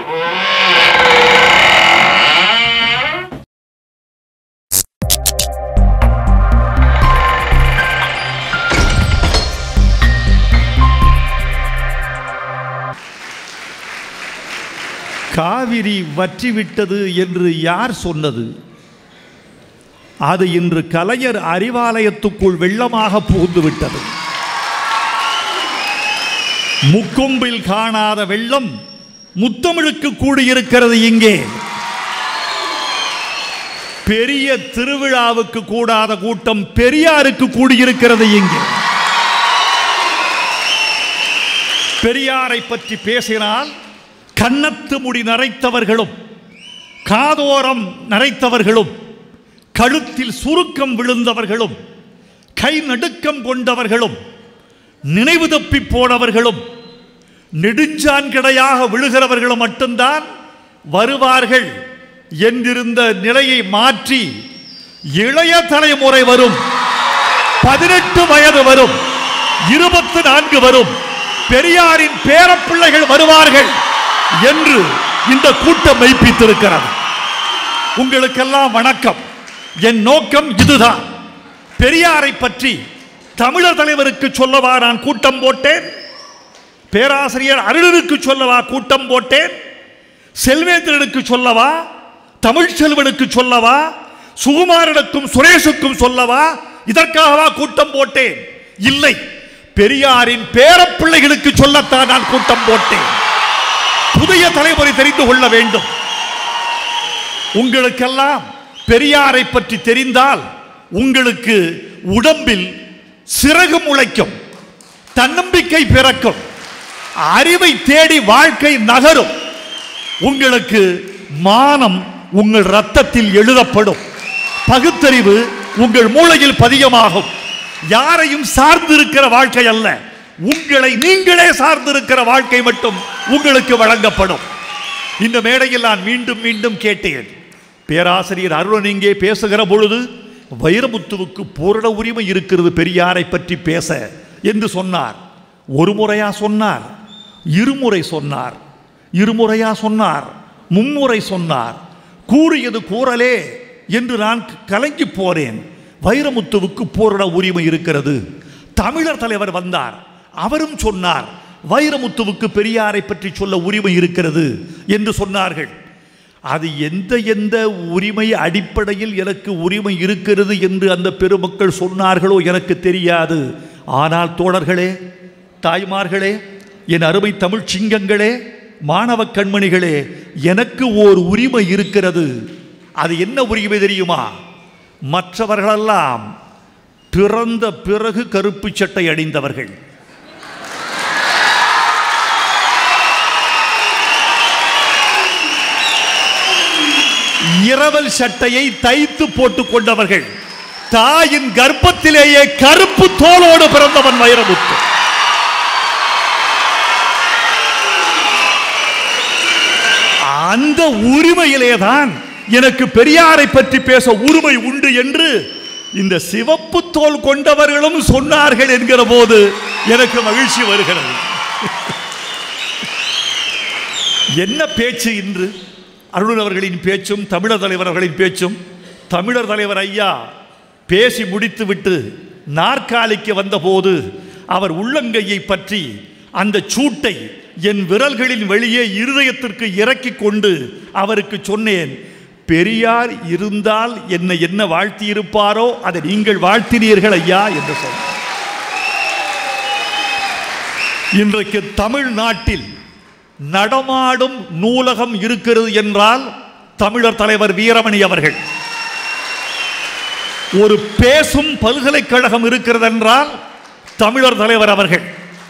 காவிரி வற்றிவிட்டது என்று யார் சொன்னது அது இன்று கலைஞர் அறிவாலயத்துக்குள் வெள்ளமாக புகுந்து விட்டது முக்கொம்பில் காணாத வெள்ளம் முத்தமிழுக்கு கூடியிருக்கிறது இங்கே பெரிய திருவிழாவுக்கு கூடாத கூட்டம் பெரியாருக்கு கூடியிருக்கிறது இங்கே பெரியாரை பற்றி பேசினால் கன்னத்து முடி நரைத்தவர்களும் காதோரம் நரைத்தவர்களும் கழுத்தில் சுருக்கம் விழுந்தவர்களும் கை நடுக்கம் கொண்டவர்களும் நினைவு தப்பி போனவர்களும் நெடுஞ்சான்கடையாக விழுகிறவர்களும் மட்டும்தான் வருவார்கள் என்றிருந்த நிலையை மாற்றி இளைய தலைமுறை வரும் பதினெட்டு வயது வரும் இருபத்தி நான்கு வரும் பெரியாரின் பேரப்பிள்ளைகள் வருவார்கள் என்று இந்த கூட்டம் மெய்ப்பித்திருக்கிறது உங்களுக்கெல்லாம் வணக்கம் என் நோக்கம் இதுதான் பெரியாரை பற்றி தமிழர் தலைவருக்கு சொல்லவா நான் கூட்டம் போட்டேன் பேராசிரியர் அருளனுக்கு சொல்லவா கூட்டம் போட்டேன் செல்வேந்திரனுக்கு சொல்லவா தமிழ்ச்செல்வனுக்கு சொல்லவா சுகுமாரனுக்கும் சுரேஷுக்கும் சொல்லவா இதற்காகவா கூட்டம் போட்டேன் இல்லை பெரியாரின் பேரப்பிள்ளைகளுக்கு சொல்லத்தான் நான் கூட்டம் போட்டேன் புதிய தலைமுறை தெரிந்து கொள்ள வேண்டும் உங்களுக்கெல்லாம் பெரியாரை பற்றி தெரிந்தால் உங்களுக்கு உடம்பில் சிறகு முளைக்கும் தன்னம்பிக்கை பிறக்கும் அறிவை தேடி வாழ்க்கை நகரும் உங்களுக்கு மானம் உங்கள் ரத்தத்தில் எழுதப்படும் பகுத்தறிவு உங்கள் மூளையில் பதியமாகும் யாரையும் சார்ந்திருக்கிற வாழ்க்கை அல்ல உங்களை நீங்களே சார்ந்திருக்கிற வாழ்க்கை மட்டும் உங்களுக்கு வழங்கப்படும் இந்த மேடையில் நான் மீண்டும் மீண்டும் கேட்டேன் பேராசிரியர் அருணன் இங்கே பேசுகிற பொழுது வைரமுத்துவுக்கு பூரண உரிமை இருக்கிறது பெரியாரை பற்றி பேச என்று சொன்னார் ஒரு முறையா சொன்னார் இருமுறை சொன்னார் இருமுறையா சொன்னார் மும்முறை சொன்னார் கூறியது கூறலே என்று நான் கலங்கி போனேன் வைரமுத்துவுக்கு பூரண உரிமை இருக்கிறது தமிழர் தலைவர் வந்தார் அவரும் சொன்னார் வைரமுத்துவுக்கு பெரியாரை பற்றி சொல்ல உரிமை இருக்கிறது என்று சொன்னார்கள் அது எந்த எந்த உரிமை அடிப்படையில் எனக்கு உரிமை இருக்கிறது என்று அந்த பெருமக்கள் சொன்னார்களோ எனக்கு தெரியாது ஆனால் தோழர்களே தாய்மார்களே என் அருமை தமிழ் சிங்கங்களே மாணவ கண்மணிகளே எனக்கு ஓர் உரிமை இருக்கிறது அது என்ன உரிமை தெரியுமா மற்றவர்களெல்லாம் பிறந்த பிறகு கருப்பு சட்டை அணிந்தவர்கள் இரவல் சட்டையை தைத்து போட்டுக் கொண்டவர்கள் தாயின் கர்ப்பத்திலேயே கருப்பு தோலோடு பிறந்தவன் வைரமுத்து அந்த உரிமையிலே தான் எனக்கு பெரியாரை பற்றி பேச உரிமை உண்டு என்று இந்த சிவப்பு தோல் கொண்டவர்களும் சொன்னார்கள் என்கிற போது எனக்கு மகிழ்ச்சி வருகிறது என்ன பேச்சு இன்று அருண் அவர்களின் பேச்சும் தமிழர் தலைவர் அவர்களின் பேச்சும் தமிழர் தலைவர் ஐயா பேசி முடித்துவிட்டு நாற்காலிக்கு வந்தபோது அவர் உள்ளங்கையை பற்றி அந்த சூட்டை என் விரல்களின் வெளியே இருதயத்திற்கு இறக்கி கொண்டு அவருக்கு சொன்னேன் பெரியார் இருந்தால் என்னை என்ன வாழ்த்தி இருப்பாரோ அதை நீங்கள் வாழ்த்தினீர்கள் ஐயா என்று சொன்னார் இன்றைக்கு தமிழ்நாட்டில் நடமாடும் நூலகம் இருக்கிறது என்றால் தமிழர் தலைவர் வீரமணி அவர்கள் ஒரு பேசும் பல்கலைக்கழகம் இருக்கிறது என்றால் தமிழர் தலைவர் அவர்கள்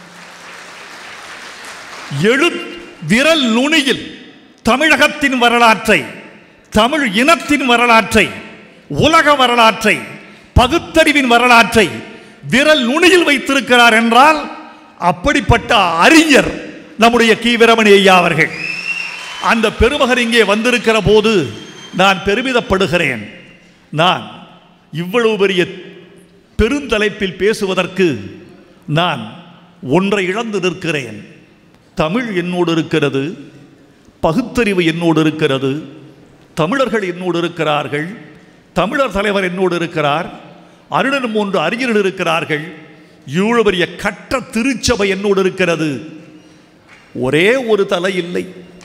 எழு விரல் நுனியில் தமிழகத்தின் வரலாற்றை தமிழ் இனத்தின் வரலாற்றை உலக வரலாற்றை பகுத்தறிவின் வரலாற்றை விரல் நுனியில் வைத்திருக்கிறார் என்றால் அப்படிப்பட்ட அறிஞர் நம்முடைய கி வீரமணி ஐயா அவர்கள் அந்த பெருமகன் இங்கே வந்திருக்கிற போது நான் பெருமிதப்படுகிறேன் நான் இவ்வளவு பெரிய பெருந்தலைப்பில் பேசுவதற்கு நான் ஒன்றை இழந்து நிற்கிறேன் தமிழ் என்னோடு இருக்கிறது பகுத்தறிவு என்னோடு இருக்கிறது தமிழர்கள் என்னோடு இருக்கிறார்கள் தமிழர் தலைவர் என்னோடு இருக்கிறார் அருணன் போன்று அறிஞர்கள் இருக்கிறார்கள் இவ்வளவு பெரிய கட்ட திருச்சபை என்னோடு இருக்கிறது ஒரே ஒரு தலை இல்லை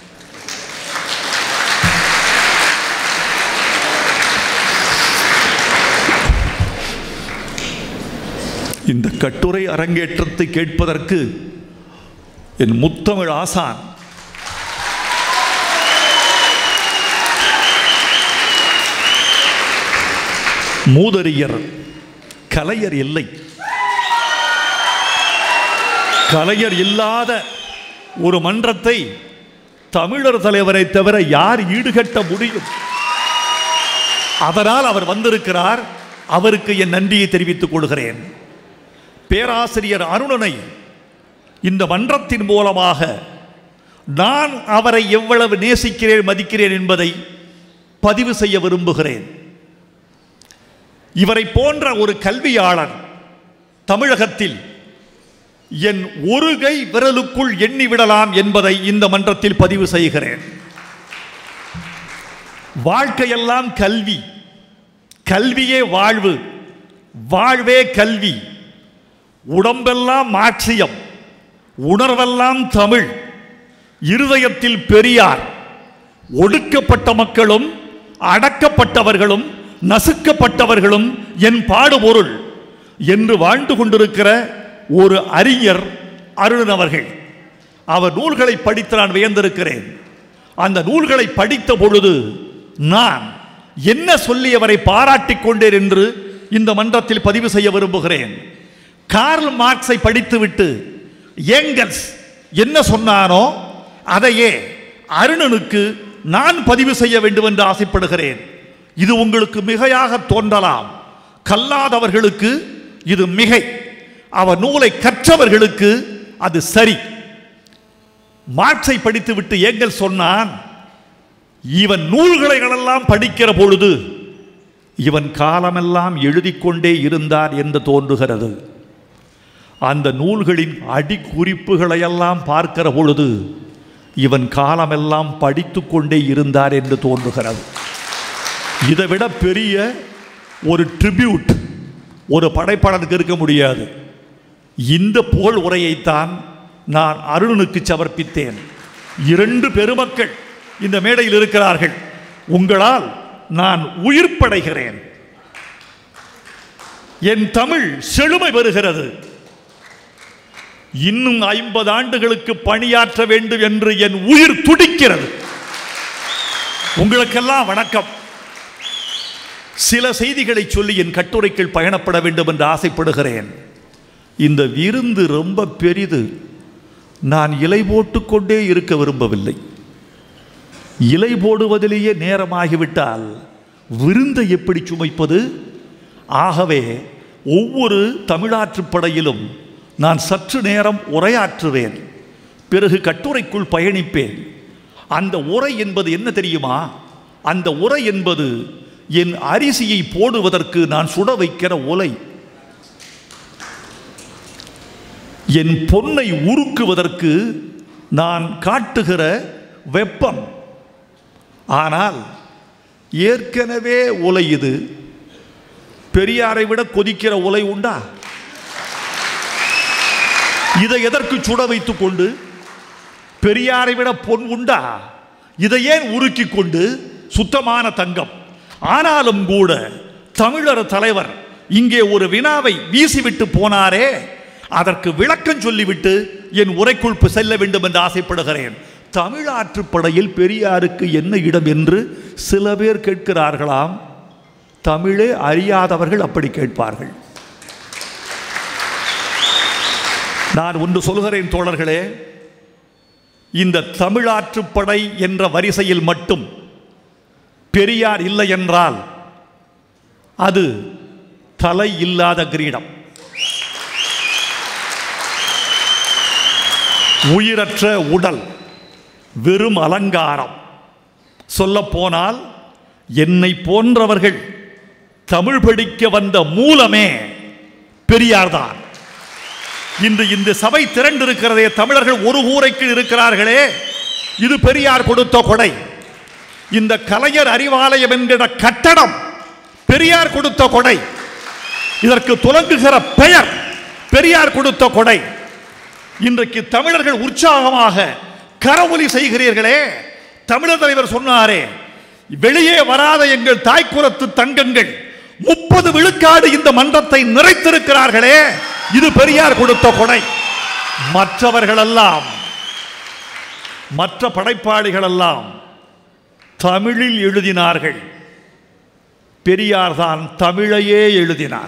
இந்த கட்டுரை அரங்கேற்றத்தை கேட்பதற்கு என் முத்தமிழ் ஆசான் மூதறியர் கலையர் இல்லை கலைஞர் இல்லாத ஒரு மன்றத்தை தமிழர் தலைவரை தவிர யார் ஈடுகட்ட முடியும் அதனால் அவர் வந்திருக்கிறார் அவருக்கு என் நன்றியை தெரிவித்துக் கொள்கிறேன் பேராசிரியர் அருணனை இந்த மன்றத்தின் மூலமாக நான் அவரை எவ்வளவு நேசிக்கிறேன் மதிக்கிறேன் என்பதை பதிவு செய்ய விரும்புகிறேன் இவரை போன்ற ஒரு கல்வியாளர் தமிழகத்தில் என் ஒரு கை விரலுக்குள் எண்ணி விடலாம் என்பதை இந்த மன்றத்தில் பதிவு செய்கிறேன் வாழ்க்கையெல்லாம் கல்வி கல்வியே வாழ்வு வாழ்வே கல்வி உடம்பெல்லாம் மாட்சியம் உணர்வெல்லாம் தமிழ் இருதயத்தில் பெரியார் ஒடுக்கப்பட்ட மக்களும் அடக்கப்பட்டவர்களும் நசுக்கப்பட்டவர்களும் என் பாடுபொருள் என்று வாழ்ந்து கொண்டிருக்கிற ஒரு அறிஞர் அருணன் அவர்கள் அவர் நூல்களை படித்து நான் வியந்திருக்கிறேன் அந்த நூல்களை படித்த பொழுது நான் என்ன சொல்லி அவரை பாராட்டிக் கொண்டேன் என்று இந்த மன்றத்தில் பதிவு செய்ய விரும்புகிறேன் கார்ல் மார்க்ஸை படித்துவிட்டு ஏங்கல்ஸ் என்ன சொன்னானோ அதையே அருணனுக்கு நான் பதிவு செய்ய வேண்டும் என்று ஆசைப்படுகிறேன் இது உங்களுக்கு மிகையாக தோன்றலாம் கல்லாதவர்களுக்கு இது மிகை அவர் நூலை கற்றவர்களுக்கு அது சரி மார்க்ஸை படித்துவிட்டு ஏங்கல் சொன்னான் இவன் நூல்களை எல்லாம் படிக்கிற பொழுது இவன் காலமெல்லாம் எழுதிக் கொண்டே இருந்தார் என்று தோன்றுகிறது அந்த நூல்களின் அடிக்குறிப்புகளையெல்லாம் பார்க்கிற பொழுது இவன் காலமெல்லாம் படித்துக் கொண்டே இருந்தார் என்று தோன்றுகிறது இதை விட பெரிய ஒரு ட்ரிபியூட் ஒரு படைப்பாளனுக்கு இருக்க முடியாது இந்த புகழ் உரையைத்தான் நான் அருணனுக்கு சமர்ப்பித்தேன் இரண்டு பெருமக்கள் இந்த மேடையில் இருக்கிறார்கள் உங்களால் நான் உயிர்ப்படைகிறேன் என் தமிழ் செழுமை பெறுகிறது இன்னும் ஐம்பது ஆண்டுகளுக்கு பணியாற்ற வேண்டும் என்று என் உயிர் துடிக்கிறது உங்களுக்கெல்லாம் வணக்கம் சில செய்திகளை சொல்லி என் கட்டுரைக்குள் பயணப்பட வேண்டும் என்று ஆசைப்படுகிறேன் இந்த விருந்து ரொம்ப பெரிது நான் இலை போட்டுக்கொண்டே இருக்க விரும்பவில்லை இலை போடுவதிலேயே நேரமாகிவிட்டால் விருந்தை எப்படி சுமைப்பது ஆகவே ஒவ்வொரு தமிழாற்றுப் படையிலும் நான் சற்று நேரம் உரையாற்றுவேன் பிறகு கட்டுரைக்குள் பயணிப்பேன் அந்த உரை என்பது என்ன தெரியுமா அந்த உரை என்பது என் அரிசியை போடுவதற்கு நான் சுட வைக்கிற உலை என் பொன்னை உருக்குவதற்கு நான் காட்டுகிற வெப்பம் ஆனால் ஏற்கனவே உலை இது பெரியாரை விட கொதிக்கிற உலை உண்டா இதை எதற்கு சுட வைத்துக் கொண்டு பெரியாரை விட பொன் உண்டா இதை ஏன் உருக்கி கொண்டு சுத்தமான தங்கம் ஆனாலும் கூட தமிழர் தலைவர் இங்கே ஒரு வினாவை வீசிவிட்டு போனாரே அதற்கு விளக்கம் சொல்லிவிட்டு என் உரைக்குள் செல்ல வேண்டும் என்று ஆசைப்படுகிறேன் தமிழாற்றுப்படையில் பெரியாருக்கு என்ன இடம் என்று சில பேர் கேட்கிறார்களாம் தமிழே அறியாதவர்கள் அப்படி கேட்பார்கள் நான் ஒன்று சொல்கிறேன் தோழர்களே இந்த தமிழாற்றுப்படை என்ற வரிசையில் மட்டும் பெரியார் இல்லை என்றால் அது தலை இல்லாத கிரீடம் உயிரற்ற உடல் வெறும் அலங்காரம் சொல்லப்போனால் என்னை போன்றவர்கள் தமிழ் படிக்க வந்த மூலமே பெரியார்தான் இன்று இந்த சபை திரண்டிருக்கிறதே தமிழர்கள் ஒரு ஊரைக்கு இருக்கிறார்களே இது பெரியார் கொடுத்த கொடை இந்த கலைஞர் அறிவாலயம் என்கிற கட்டடம் பெரியார் கொடுத்த கொடை இதற்கு துலங்குகிற பெயர் பெரியார் கொடுத்த கொடை இன்றைக்கு தமிழர்கள் உற்சாகமாக கரவொலி செய்கிறீர்களே தமிழர் தலைவர் சொன்னாரே வெளியே வராத எங்கள் தாய்க்குலத்து தங்கங்கள் முப்பது விழுக்காடு இந்த மன்றத்தை நிறைத்திருக்கிறார்களே இது பெரியார் கொடுத்த கொடை மற்றவர்களெல்லாம் மற்ற படைப்பாளிகள் எல்லாம் தமிழில் எழுதினார்கள் பெரியார் தான் தமிழையே எழுதினார்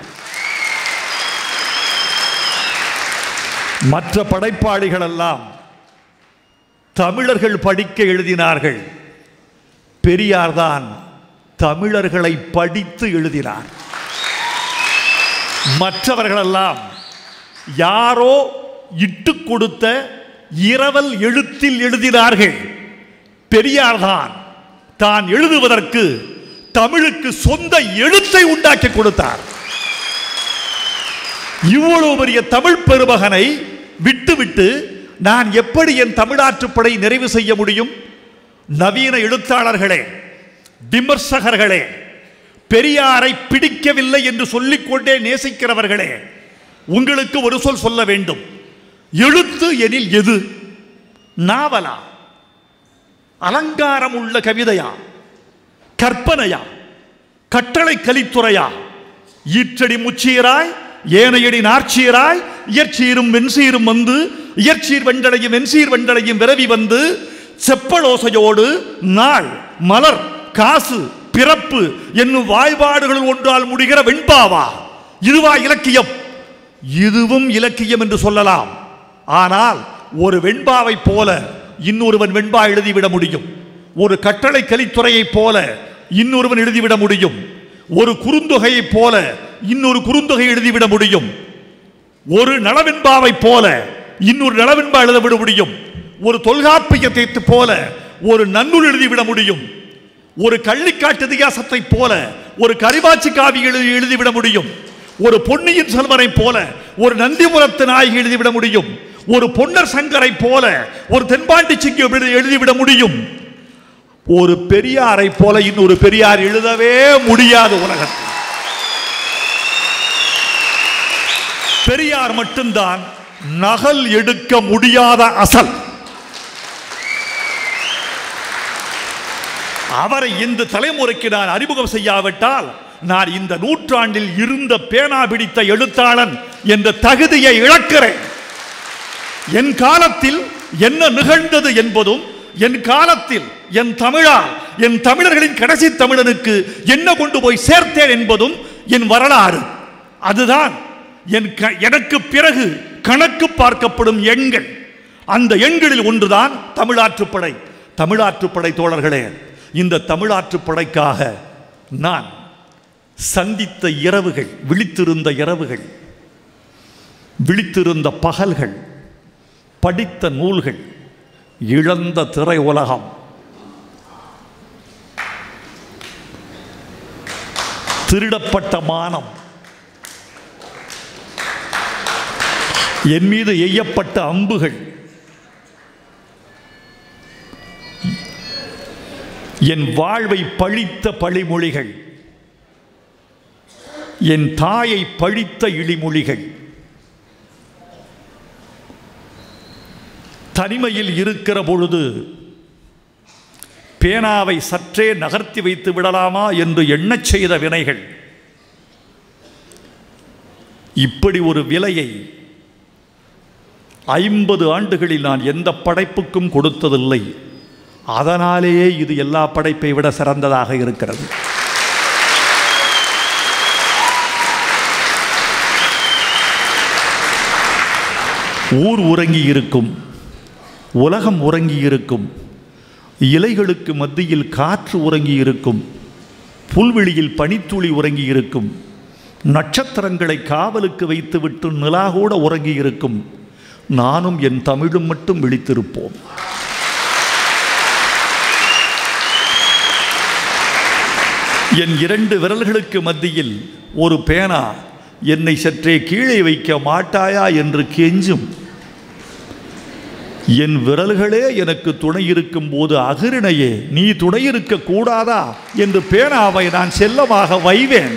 மற்ற படைப்பாளிகள் எல்லாம் தமிழர்கள் படிக்க எழுதினார்கள் பெரியார் தான் தமிழர்களை படித்து எழுதினார் மற்றவர்களெல்லாம் யாரோ இட்டு கொடுத்த இரவல் எழுத்தில் எழுதினார்கள் பெரியார் தான் தான் எழுதுவதற்கு தமிழுக்கு சொந்த எழுத்தை உண்டாக்கி கொடுத்தார் இவ்வளவு பெரிய தமிழ் பெருமகனை விட்டுவிட்டு நான் எப்படி என் தமிழாற்றுப்படை நிறைவு செய்ய முடியும் நவீன எழுத்தாளர்களே விமர்சகர்களே பெரியாரை பிடிக்கவில்லை என்று சொல்லிக்கொண்டே நேசிக்கிறவர்களே உங்களுக்கு ஒரு சொல் சொல்ல வேண்டும் எழுத்து எனில் எது நாவலா அலங்காரம் உள்ள கவிதையா கற்பனையா கட்டளை கலித்துறையா ஈற்றடி முச்சீராய் ஏனையடி நார்ச்சீராய் இயற்சீரும் வெண்சீரும் வந்து இயற்சீர் வெண்டளையும் வெண்சீர் வெண்டளையும் விரவி வந்து செப்பலோசையோடு நாள் மலர் காசு பிறப்பு என்னும் வாய்பாடுகள் ஒன்றால் முடிகிற வெண்பாவா இதுவா இலக்கியம் இதுவும் இலக்கியம் என்று சொல்லலாம் ஆனால் ஒரு வெண்பாவை போல இன்னொருவன் வெண்பா எழுதிவிட முடியும் ஒரு கட்டளை கலித்துறையைப் போல இன்னொருவன் எழுதிவிட முடியும் ஒரு குறுந்தொகையைப் போல இன்னொரு குறுந்தொகை எழுதிவிட முடியும் ஒரு நலவெண்பாவை போல இன்னொரு நலவெண்பா எழுதவிட முடியும் ஒரு தொல்காப்பியத்தை போல ஒரு நன்னூல் எழுதிவிட முடியும் ஒரு கள்ளிக்காட்டு இதிகாசத்தை போல ஒரு கரிபாச்சி காவி எழுதி எழுதிவிட முடியும் ஒரு பொன்னியின் செல்வனை போல ஒரு நந்திபுரத்து நாயகி எழுதிவிட முடியும் ஒரு பொன்னர் சங்கரை போல ஒரு தென்பாண்டி சிங்கம் எழுதி- எழுதிவிட முடியும் ஒரு பெரியாரை போல இன்னொரு பெரியார் எழுதவே முடியாது உலகத்தில் பெரியார் மட்டும்தான் நகல் எடுக்க முடியாத அசல் அவரை இந்த தலைமுறைக்கு நான் அறிமுகம் செய்யாவிட்டால் நான் இந்த நூற்றாண்டில் இருந்த பேனா பிடித்த எழுத்தாளன் என்ற தகுதியை இழக்கிறேன் என் காலத்தில் என்ன நிகழ்ந்தது என்பதும் என் காலத்தில் என் தமிழால் என் தமிழர்களின் கடைசி தமிழனுக்கு என்ன கொண்டு போய் சேர்த்தேன் என்பதும் என் வரலாறு அதுதான் என் க- எனக்கு பிறகு கணக்கு பார்க்கப்படும் எண்கள் அந்த எண்களில் ஒன்றுதான் தமிழாற்றுப்படை தமிழாற்றுப்படை தோழர்களே இந்த தமிழாற்றுப்படைக்காக நான் சந்தித்த இரவுகள் விழித்திருந்த இரவுகள் விழித்திருந்த பகல்கள் படித்த நூல்கள் இழந்த திரை உலகம் திருடப்பட்ட மானம் என் மீது எய்யப்பட்ட அம்புகள் என் வாழ்வை பழித்த பழிமொழிகள் என் தாயை பழித்த இழிமொழிகள் தனிமையில் இருக்கிற பொழுது பேனாவை சற்றே நகர்த்தி வைத்து விடலாமா என்று எண்ணச் செய்த வினைகள் இப்படி ஒரு விலையை ஐம்பது ஆண்டுகளில் நான் எந்த படைப்புக்கும் கொடுத்ததில்லை அதனாலேயே இது எல்லா படைப்பை விட சிறந்ததாக இருக்கிறது ஊர் உறங்கி இருக்கும் உலகம் உறங்கி இருக்கும் இலைகளுக்கு மத்தியில் காற்று உறங்கி இருக்கும் புல்வெளியில் பனித்துளி உறங்கி இருக்கும் நட்சத்திரங்களை காவலுக்கு வைத்துவிட்டு நிலாகூட உறங்கி இருக்கும் நானும் என் தமிழும் மட்டும் விழித்திருப்போம் என் இரண்டு விரல்களுக்கு மத்தியில் ஒரு பேனா என்னை சற்றே கீழே வைக்க மாட்டாயா என்று கெஞ்சும் என் விரல்களே எனக்கு துணை இருக்கும் போது அகிரிணையே நீ துணை இருக்க கூடாதா என்று பேனாவை நான் செல்லமாக வைவேன்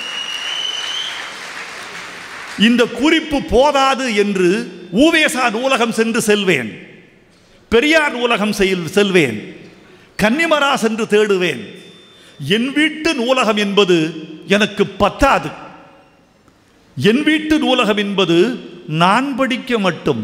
இந்த குறிப்பு போதாது என்று ஊவேசா நூலகம் சென்று செல்வேன் பெரியார் நூலகம் செல்- செல்வேன் கன்னிமரா சென்று தேடுவேன் என் வீட்டு நூலகம் என்பது எனக்கு பத்தாது என் வீட்டு நூலகம் என்பது நான் படிக்க மட்டும்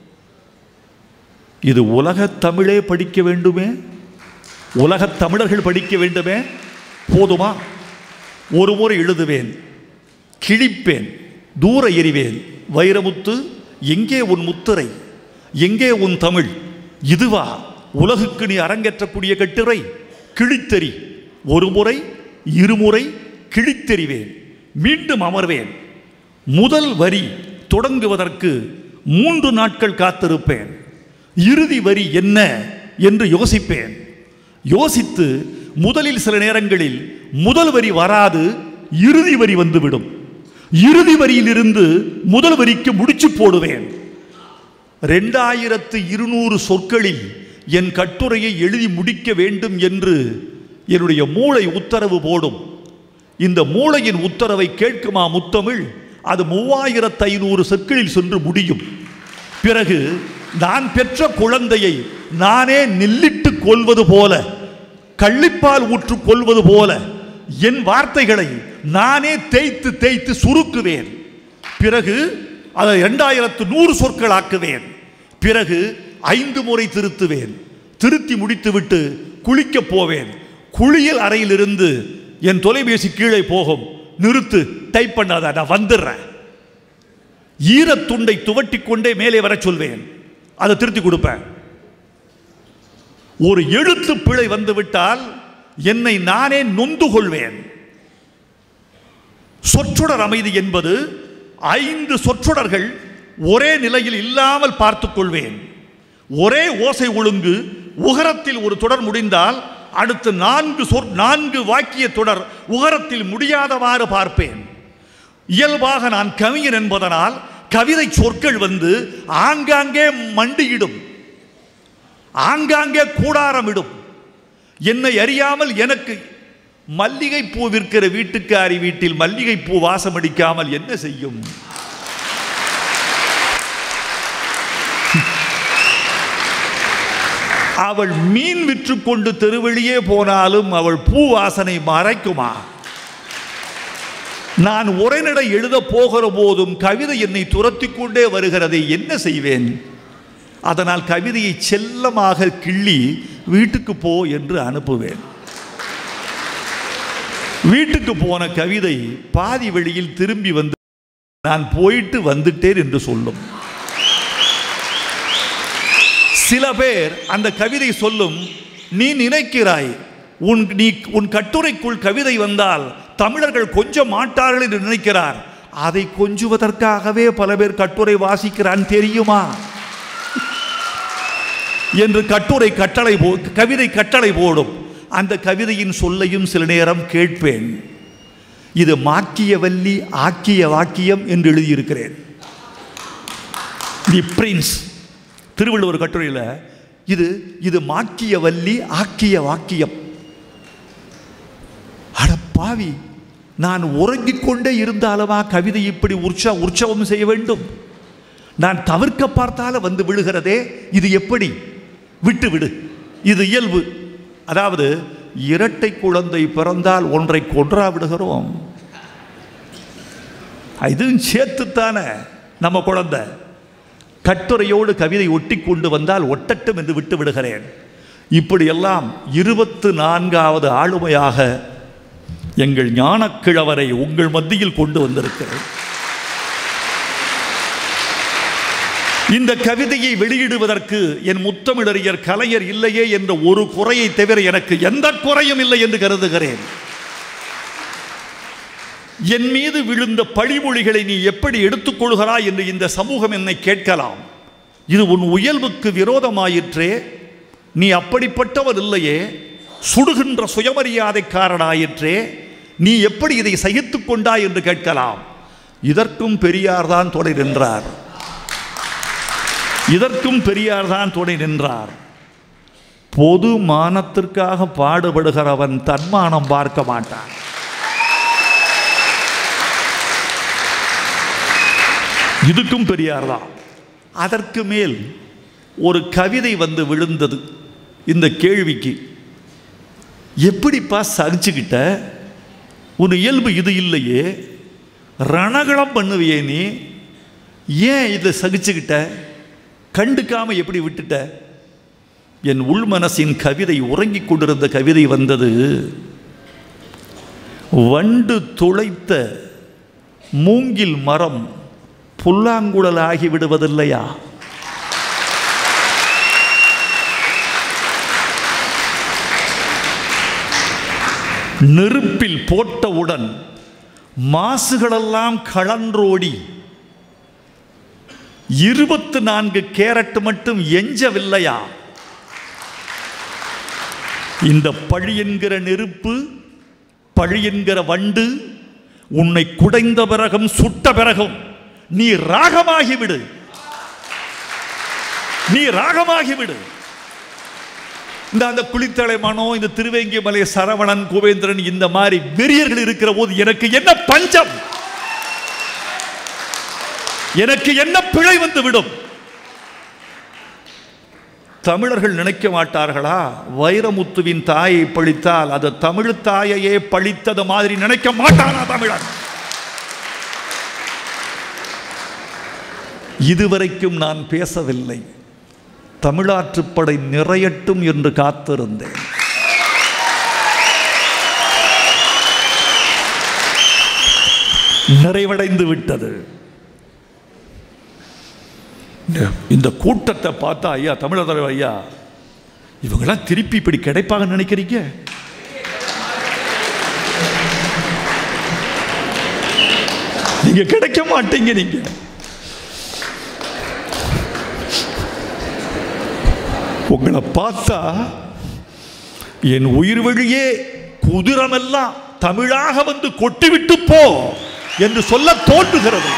இது உலகத் தமிழே படிக்க வேண்டுமே உலகத் தமிழர்கள் படிக்க வேண்டுமே போதுமா ஒரு முறை எழுதுவேன் கிழிப்பேன் தூர எறிவேன் வைரமுத்து எங்கே உன் முத்திரை எங்கே உன் தமிழ் இதுவா உலகுக்கு நீ அரங்கேற்றக்கூடிய கட்டுரை கிழித்தெறி ஒரு முறை இருமுறை கிழித்தெறிவேன் மீண்டும் அமர்வேன் முதல் வரி தொடங்குவதற்கு மூன்று நாட்கள் காத்திருப்பேன் இறுதி வரி என்ன என்று யோசிப்பேன் யோசித்து முதலில் சில நேரங்களில் முதல் வரி வராது இறுதி வரி வந்துவிடும் இறுதி வரியிலிருந்து முதல் வரிக்கு முடிச்சு போடுவேன் ரெண்டாயிரத்து இருநூறு சொற்களில் என் கட்டுரையை எழுதி முடிக்க வேண்டும் என்று என்னுடைய மூளை உத்தரவு போடும் இந்த மூளையின் உத்தரவை கேட்குமா முத்தமிழ் அது மூவாயிரத்து ஐநூறு சொற்களில் சென்று முடியும் பிறகு நான் பெற்ற குழந்தையை நானே நெல்லிட்டு கொள்வது போல கள்ளிப்பால் ஊற்று கொள்வது போல என் வார்த்தைகளை நானே தேய்த்து தேய்த்து சுருக்குவேன் பிறகு அதை இரண்டாயிரத்து நூறு சொற்கள் ஆக்குவேன் பிறகு ஐந்து முறை திருத்துவேன் திருத்தி முடித்துவிட்டு குளிக்கப் போவேன் குளியல் அறையிலிருந்து என் தொலைபேசி கீழே போகும் நிறுத்து டைப் பண்ணாத நான் வந்துடுறேன் ஈரத்துண்டை துவட்டிக் கொண்டே மேலே வர சொல்வேன் அதை திருத்தி கொடுப்பேன் ஒரு எழுத்து பிழை வந்துவிட்டால் என்னை நானே நொந்து கொள்வேன் சொற்றொடர் அமைதி என்பது ஐந்து சொற்றொடர்கள் ஒரே நிலையில் இல்லாமல் பார்த்துக் கொள்வேன் ஒரே ஓசை ஒழுங்கு உகரத்தில் ஒரு தொடர் முடிந்தால் அடுத்து நான்கு சொற் நான்கு வாக்கிய தொடர் உகரத்தில் முடியாதவாறு பார்ப்பேன் இயல்பாக நான் கவிஞன் என்பதனால் கவிதை சொற்கள் வந்து ஆங்காங்கே மண்டியிடும் ஆங்காங்கே கூடாரமிடும் என்னை அறியாமல் எனக்கு மல்லிகை பூ விற்கிற வீட்டுக்காரி வீட்டில் மல்லிகை பூ வாசம் அடிக்காமல் என்ன செய்யும் அவள் மீன் விற்று கொண்டு தெருவெளியே போனாலும் அவள் பூ வாசனை மறைக்குமா நான் உரைநடை எழுத போகிற போதும் கவிதை என்னை துரத்தி கொண்டே வருகிறதை என்ன செய்வேன் அதனால் கவிதையை செல்லமாக கிள்ளி வீட்டுக்கு போ என்று அனுப்புவேன் வீட்டுக்கு போன கவிதை பாதி வழியில் திரும்பி வந்து நான் போயிட்டு வந்துட்டேன் என்று சொல்லும் சில பேர் அந்த கவிதை சொல்லும் நீ நினைக்கிறாய் உன் நீ உன் கட்டுரைக்குள் கவிதை வந்தால் தமிழர்கள் கொஞ்சம் மாட்டார்கள் என்று நினைக்கிறார் அதை கொஞ்சுவதற்காகவே பல பேர் கட்டுரை வாசிக்கிறான் தெரியுமா என்று கட்டுரை கட்டளை போ கவிதை கட்டளை போடும் அந்த கவிதையின் சொல்லையும் சில நேரம் கேட்பேன் இது மாக்கியவல்லி ஆக்கிய வாக்கியம் என்று எழுதியிருக்கிறேன் தி பிரின்ஸ் திருவள்ளுவர் கட்டுரையில் இது இது மாக்கிய வள்ளி ஆக்கிய வாக்கியம் அட பாவி நான் உறங்கிக் கொண்டே இருந்தாலுமா கவிதை இப்படி உற்சா உற்சவம் செய்ய வேண்டும் நான் தவிர்க்க பார்த்தால வந்து விழுகிறதே இது எப்படி விட்டு விடு இது இயல்பு அதாவது இரட்டை குழந்தை பிறந்தால் ஒன்றை கொன்றா விடுகிறோம் இதுவும் சேர்த்துத்தானே நம்ம குழந்தை கட்டுரையோடு கவிதை ஒட்டி கொண்டு வந்தால் ஒட்டட்டும் என்று விட்டு விடுகிறேன் இப்படியெல்லாம் இருபத்து நான்காவது ஆளுமையாக எங்கள் ஞானக்கிழவரை உங்கள் மத்தியில் கொண்டு வந்திருக்கிறேன் இந்த கவிதையை வெளியிடுவதற்கு என் முத்தமிழறிஞர் கலைஞர் இல்லையே என்ற ஒரு குறையை தவிர எனக்கு எந்த குறையும் இல்லை என்று கருதுகிறேன் என் மீது விழுந்த பழிமொழிகளை நீ எப்படி எடுத்துக்கொள்கிறாய் என்று இந்த சமூகம் என்னை கேட்கலாம் இது உன் உயல்வுக்கு விரோதமாயிற்றே நீ அப்படிப்பட்டவர் இல்லையே சுடுகின்ற சுயமரியாதைக்காரனாயிற்றே நீ எப்படி இதை சகித்துக் கொண்டாய் என்று கேட்கலாம் இதற்கும் பெரியார் தான் தொடர் என்றார் இதற்கும் பெரியார் தான் துணை நின்றார் பொது மானத்திற்காக பாடுபடுகிறவன் தன்மானம் பார்க்க மாட்டான் இதுக்கும் பெரியார் தான் அதற்கு மேல் ஒரு கவிதை வந்து விழுந்தது இந்த கேள்விக்கு எப்படிப்பா சகிச்சுக்கிட்ட உன் இயல்பு இது இல்லையே ரணகளம் பண்ணுவியே நீ ஏன் இதை சகிச்சுக்கிட்ட கண்டுக்காம எப்படி விட்டுட்ட என் உள் மனசின் கவிதை உறங்கிக் கொண்டிருந்த கவிதை வந்தது வண்டு துளைத்த மூங்கில் மரம் புல்லாங்குழல் ஆகி விடுவதில்லையா நெருப்பில் போட்டவுடன் மாசுகளெல்லாம் கலன்றோடி இருபத்து நான்கு கேரட் மட்டும் எஞ்சவில்லையா இந்த பழி என்கிற நெருப்பு பழி என்கிற வண்டு உன்னை குடைந்த பிறகும் சுட்ட பிறகும் நீ ராகமாகி விடு நீ ராகமாகி விடு இந்த அந்த குளித்தலை மனோ இந்த திருவேங்கிமலை சரவணன் குபேந்திரன் இந்த மாதிரி வெறியர்கள் இருக்கிற போது எனக்கு என்ன பஞ்சம் எனக்கு என்ன பிழை வந்து விடும் தமிழர்கள் நினைக்க மாட்டார்களா வைரமுத்துவின் தாயை பழித்தால் அது தமிழ் தாயையே பழித்தது மாதிரி நினைக்க மாட்டானா தமிழர் இதுவரைக்கும் நான் பேசவில்லை தமிழாற்றுப்படை நிறையட்டும் என்று காத்திருந்தேன் நிறைவடைந்து விட்டது இந்த- இந்த கூட்டத்தை பார்த்தா ஐயா தமிழர் தலைவர் ஐயா இவங்கெல்லாம் திருப்பி இப்படி கிடைப்பாங்கன்னு நினைக்கிறீங்க நீங்க கிடைக்க மாட்டீங்க நீங்க உங்களை பார்த்தா என் உயிர் வழியே குதிரமெல்லாம் தமிழாக வந்து கொட்டிவிட்டு போ என்று சொல்ல தோன்றுகிறது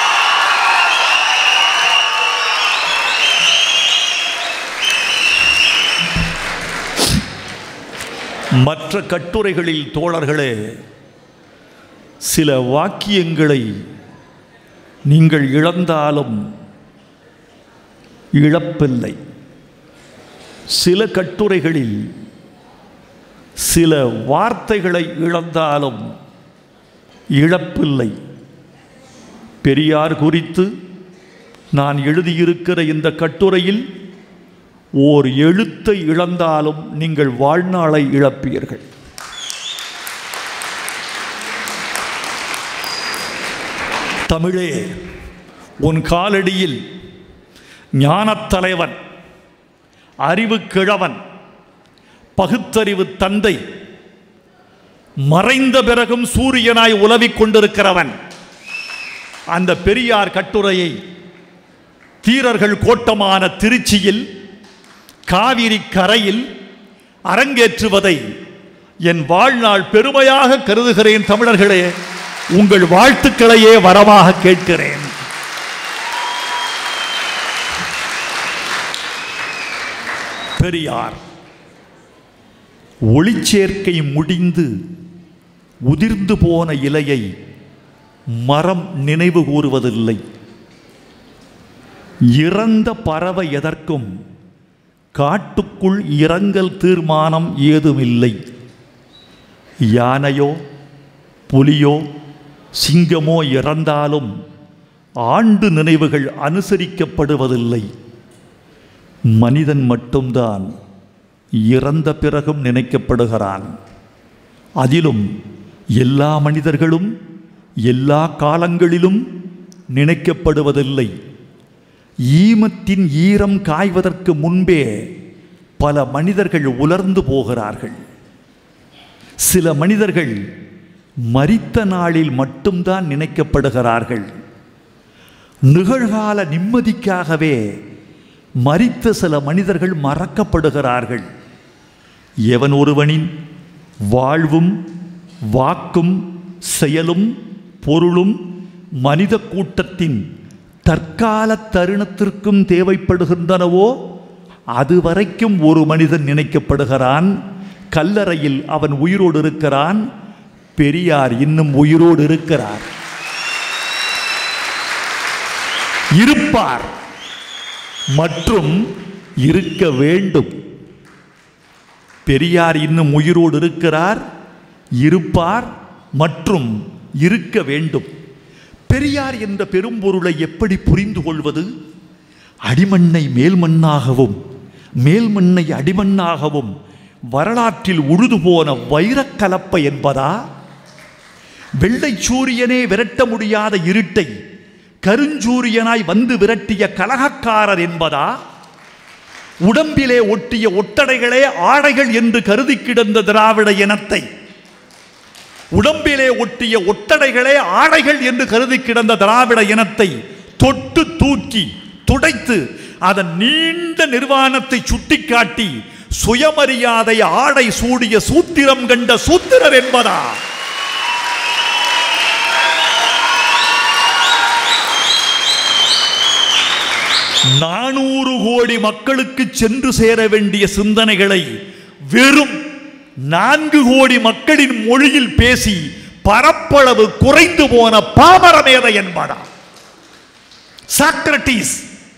மற்ற கட்டுரைகளில் தோழர்களே சில வாக்கியங்களை நீங்கள் இழந்தாலும் இழப்பில்லை சில கட்டுரைகளில் சில வார்த்தைகளை இழந்தாலும் இழப்பில்லை பெரியார் குறித்து நான் எழுதியிருக்கிற இந்த கட்டுரையில் ஓர் எழுத்தை இழந்தாலும் நீங்கள் வாழ்நாளை இழப்பீர்கள் தமிழே உன் காலடியில் ஞானத் தலைவன் அறிவு கிழவன் பகுத்தறிவு தந்தை மறைந்த பிறகும் சூரியனாய் உலவிக் கொண்டிருக்கிறவன் அந்த பெரியார் கட்டுரையை தீரர்கள் கோட்டமான திருச்சியில் காவிரி கரையில் அரங்கேற்றுவதை என் வாழ்நாள் பெருமையாக கருதுகிறேன் தமிழர்களே உங்கள் வாழ்த்துக்களையே வரமாக கேட்கிறேன் பெரியார் ஒளிச்சேர்க்கை முடிந்து உதிர்ந்து போன இலையை மரம் நினைவு கூறுவதில்லை இறந்த பறவை எதற்கும் காட்டுக்குள் இரங்கல் தீர்மானம் ஏதுமில்லை யானையோ புலியோ சிங்கமோ இறந்தாலும் ஆண்டு நினைவுகள் அனுசரிக்கப்படுவதில்லை மனிதன் மட்டும்தான் இறந்த பிறகும் நினைக்கப்படுகிறான் அதிலும் எல்லா மனிதர்களும் எல்லா காலங்களிலும் நினைக்கப்படுவதில்லை ஈமத்தின் ஈரம் காய்வதற்கு முன்பே பல மனிதர்கள் உலர்ந்து போகிறார்கள் சில மனிதர்கள் மரித்த நாளில் மட்டும்தான் நினைக்கப்படுகிறார்கள் நிகழ்கால நிம்மதிக்காகவே மரித்த சில மனிதர்கள் மறக்கப்படுகிறார்கள் எவன் ஒருவனின் வாழ்வும் வாக்கும் செயலும் பொருளும் மனித கூட்டத்தின் தற்கால தருணத்திற்கும் தேவைப்படுகின்றனவோ அதுவரைக்கும் ஒரு மனிதன் நினைக்கப்படுகிறான் கல்லறையில் அவன் உயிரோடு இருக்கிறான் பெரியார் இன்னும் உயிரோடு இருக்கிறார் இருப்பார் மற்றும் இருக்க வேண்டும் பெரியார் இன்னும் உயிரோடு இருக்கிறார் இருப்பார் மற்றும் இருக்க வேண்டும் பெரியார் என்ற பெரும்பொருளை எப்படி புரிந்து கொள்வது அடிமண்ணை மேல்மண்ணாகவும் மேல்மண்ணை அடிமண்ணாகவும் வரலாற்றில் உழுது போன வைரக்கலப்பை என்பதா வெள்ளை சூரியனே விரட்ட முடியாத இருட்டை கருஞ்சூரியனாய் வந்து விரட்டிய கலகக்காரர் என்பதா உடம்பிலே ஒட்டிய ஒட்டடைகளே ஆடைகள் என்று கருதி கிடந்த திராவிட இனத்தை உடம்பிலே ஒட்டிய ஒட்டடைகளே ஆடைகள் என்று கருதி கிடந்த திராவிட இனத்தை தொட்டு தூக்கி துடைத்து அதன் நீண்ட நிர்வாணத்தை சுட்டிக்காட்டி சுயமரியாதை ஆடை சூடிய சூத்திரம் கண்ட சூத்திரர் என்பதா நானூறு கோடி மக்களுக்கு சென்று சேர வேண்டிய சிந்தனைகளை வெறும் நான்கு கோடி மக்களின் மொழியில் பேசி பரப்பளவு குறைந்து போன பாமரமேதை என்பதா Socrates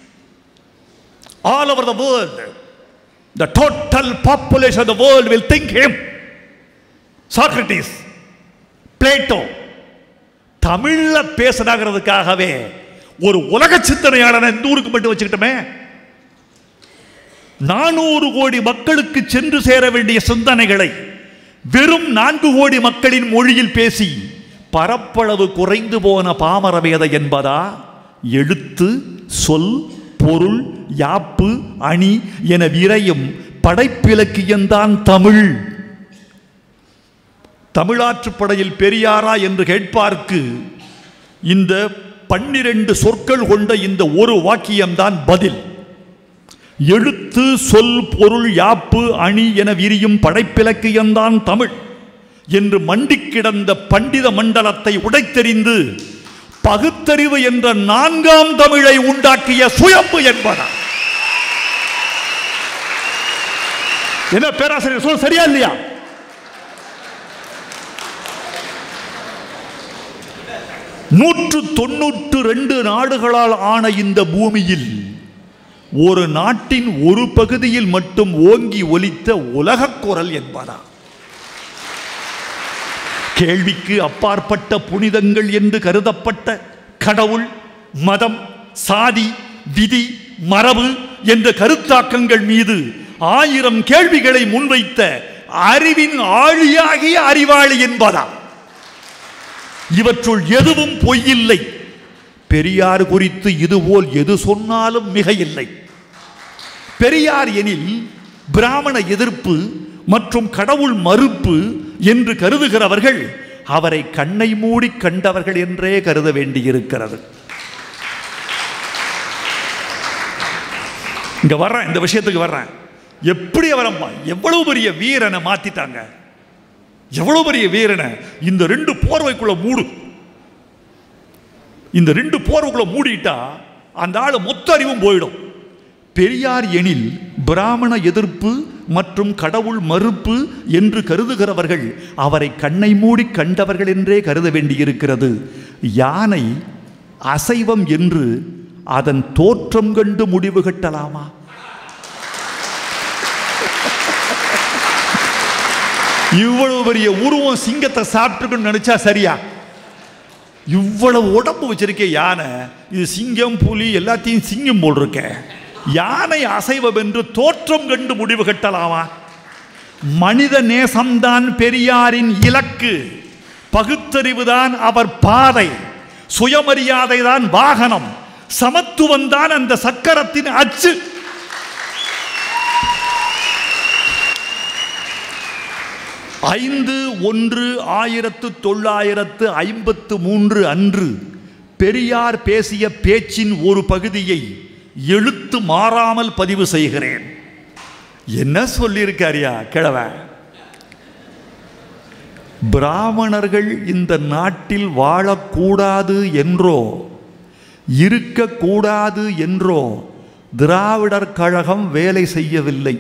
all over the world the total population of the world will think him Socrates Plato தமிழ்ல பேசுனாங்கிறதுக்காகவே ஒரு உலக சிந்தனையாளனை இந்த ஊருக்கு மட்டும் வச்சுக்கிட்டோமே நானூறு கோடி மக்களுக்கு சென்று சேர வேண்டிய சிந்தனைகளை வெறும் நான்கு கோடி மக்களின் மொழியில் பேசி பரப்பளவு குறைந்து போன பாமரவேத என்பதா எழுத்து சொல் பொருள் யாப்பு அணி என விரையும் படைப்பிலக்கியம்தான் தமிழ் தமிழாற்றுப் படையில் பெரியாரா என்று கேட்பார்க்கு இந்த பன்னிரண்டு சொற்கள் கொண்ட இந்த ஒரு வாக்கியம்தான் பதில் எழுத்து சொல் பொருள் யாப்பு அணி என விரியும் படைப்பிலக்கியம்தான் தமிழ் என்று மண்டிக் கிடந்த பண்டித மண்டலத்தை உடைத்தெறிந்து பகுத்தறிவு என்ற நான்காம் தமிழை உண்டாக்கிய சுயம்பு என்பதா என்ன பேராசிரியர் சொல் சரியா இல்லையா நூற்று தொண்ணூற்று ரெண்டு நாடுகளால் ஆன இந்த பூமியில் ஒரு நாட்டின் ஒரு பகுதியில் மட்டும் ஓங்கி ஒலித்த உலகக் குரல் என்பதா கேள்விக்கு அப்பாற்பட்ட புனிதங்கள் என்று கருதப்பட்ட கடவுள் மதம் சாதி விதி மரபு என்ற கருத்தாக்கங்கள் மீது ஆயிரம் கேள்விகளை முன்வைத்த அறிவின் ஆழியாகிய அறிவாளி என்பதா இவற்றுள் எதுவும் பொய்யில்லை பெரியார் குறித்து இதுபோல் எது சொன்னாலும் மிக இல்லை பெரியார் எனில் பிராமண எதிர்ப்பு மற்றும் கடவுள் மறுப்பு என்று கருதுகிறவர்கள் அவரை கண்ணை மூடி கண்டவர்கள் என்றே கருத வேண்டியிருக்கிறது இங்க வர்றேன் இந்த விஷயத்துக்கு வர்றேன் எப்படி அவரை மா- எவ்வளவு பெரிய வீரனை மாத்திட்டாங்க எவ்வளவு பெரிய வீரனை இந்த ரெண்டு போர்வைக்குள்ள மூடு இந்த ரெண்டு போர்வைக்குள்ள மூடிட்டா அந்த ஆளு மொத்த அறிவும் போயிடும் பெரியார் எனில் பிராமண எதிர்ப்பு மற்றும் கடவுள் மறுப்பு என்று கருதுகிறவர்கள் அவரை கண்ணை மூடி கண்டவர்கள் என்றே கருத வேண்டியிருக்கிறது யானை அசைவம் என்று அதன் தோற்றம் கண்டு முடிவு கட்டலாமா இவ்வளவு பெரிய உருவம் சிங்கத்தை சாப்பிட்டுக்கணும்னு நினைச்சா சரியா இவ்வளவு உடம்பு வச்சிருக்க யானை இது சிங்கம் புலி எல்லாத்தையும் சிங்கம் போல் இருக்க யானை அசைவம் என்று தோற்றம் கண்டு முடிவு கட்டலாமா மனித நேசம்தான் பெரியாரின் இலக்கு பகுத்தறிவுதான் அவர் பாதை சுயமரியாதை தான் வாகனம் சமத்துவம் தான் அந்த சக்கரத்தின் அச்சு ஐந்து ஒன்று ஆயிரத்து தொள்ளாயிரத்து ஐம்பத்து மூன்று அன்று பெரியார் பேசிய பேச்சின் ஒரு பகுதியை எழுத்து மாறாமல் பதிவு செய்கிறேன் என்ன சொல்லியிருக்காரியா கிழவ பிராமணர்கள் இந்த நாட்டில் வாழக்கூடாது என்றோ இருக்கக்கூடாது என்றோ திராவிடர் கழகம் வேலை செய்யவில்லை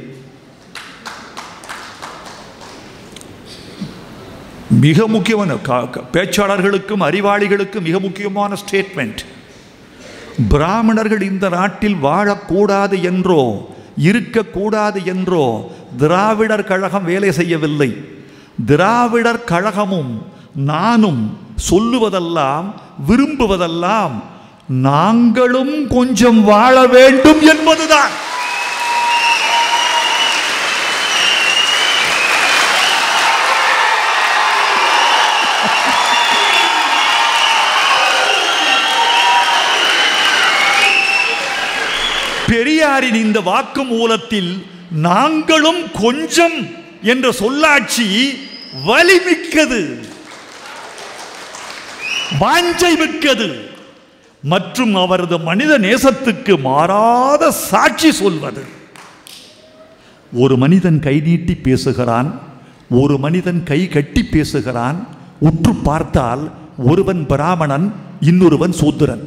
மிக முக்கியமான க- க- பேச்சாளர்களுக்கும் அறிவாளிகளுக்கும் மிக முக்கியமான ஸ்டேட்மெண்ட் பிராமணர்கள் இந்த நாட்டில் வாழக்கூடாது என்றோ இருக்கக்கூடாது என்றோ திராவிடர் கழகம் வேலை செய்யவில்லை திராவிடர் கழகமும் நானும் சொல்லுவதெல்லாம் விரும்புவதெல்லாம் நாங்களும் கொஞ்சம் வாழ வேண்டும் என்பதுதான் பெரியாரின் இந்த வாக்கு மூலத்தில் நாங்களும் கொஞ்சம் என்ற சொல்லாட்சி வலிமிக்கது வாஞ்சை மிக்கது மற்றும் அவரது மனித நேசத்துக்கு மாறாத சாட்சி சொல்வது ஒரு மனிதன் கை நீட்டி பேசுகிறான் ஒரு மனிதன் கை கட்டி பேசுகிறான் உற்று பார்த்தால் ஒருவன் பிராமணன் இன்னொருவன் சூத்திரன்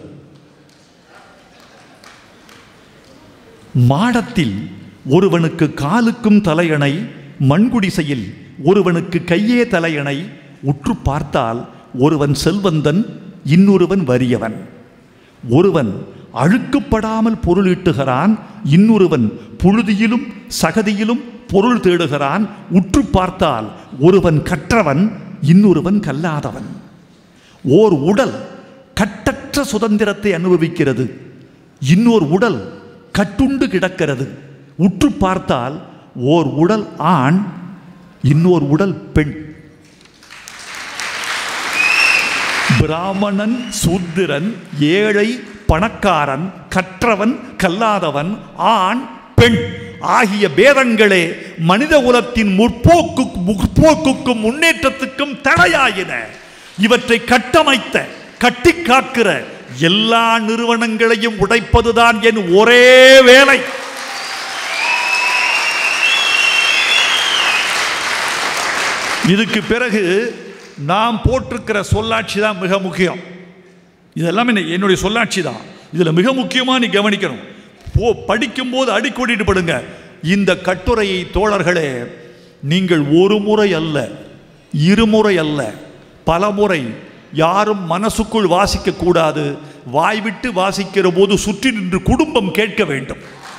மாடத்தில் ஒருவனுக்கு காலுக்கும் தலையணை மண்குடிசையில் ஒருவனுக்கு கையே தலையணை உற்று பார்த்தால் ஒருவன் செல்வந்தன் இன்னொருவன் வறியவன் ஒருவன் அழுக்கப்படாமல் பொருளீட்டுகிறான் இன்னொருவன் புழுதியிலும் சகதியிலும் பொருள் தேடுகிறான் உற்று பார்த்தால் ஒருவன் கற்றவன் இன்னொருவன் கல்லாதவன் ஓர் உடல் கட்டற்ற சுதந்திரத்தை அனுபவிக்கிறது இன்னொரு உடல் கட்டுண்டு கிடக்கிறது உற்று பார்த்தால் ஓர் உடல் ஆண் இன்னொரு உடல் பெண் பிராமணன் சூத்திரன் ஏழை பணக்காரன் கற்றவன் கல்லாதவன் ஆண் பெண் ஆகிய பேதங்களே மனித குலத்தின் முற்போக்கு முற்போக்குக்கும் முன்னேற்றத்துக்கும் தடையாயின இவற்றை கட்டமைத்த கட்டி காக்கிற எல்லா நிறுவனங்களையும் உடைப்பதுதான் என் ஒரே வேலை இதுக்கு பிறகு நாம் போட்டிருக்கிற சொல்லாட்சி தான் மிக முக்கியம் இதெல்லாம் என்ன- என்னுடைய சொல்லாட்சி தான் இதில் மிக முக்கியமாக நீ கவனிக்கணும் போ படிக்கும்போது அடிக்கோடிட்டு படுங்க இந்த கட்டுரையை தோழர்களே நீங்கள் ஒரு முறை அல்ல இருமுறை அல்ல பல முறை யாரும் மனசுக்குள் வாசிக்க கூடாது வாய்விட்டு வாசிக்கிற போது சுற்றி நின்று குடும்பம் கேட்க வேண்டும்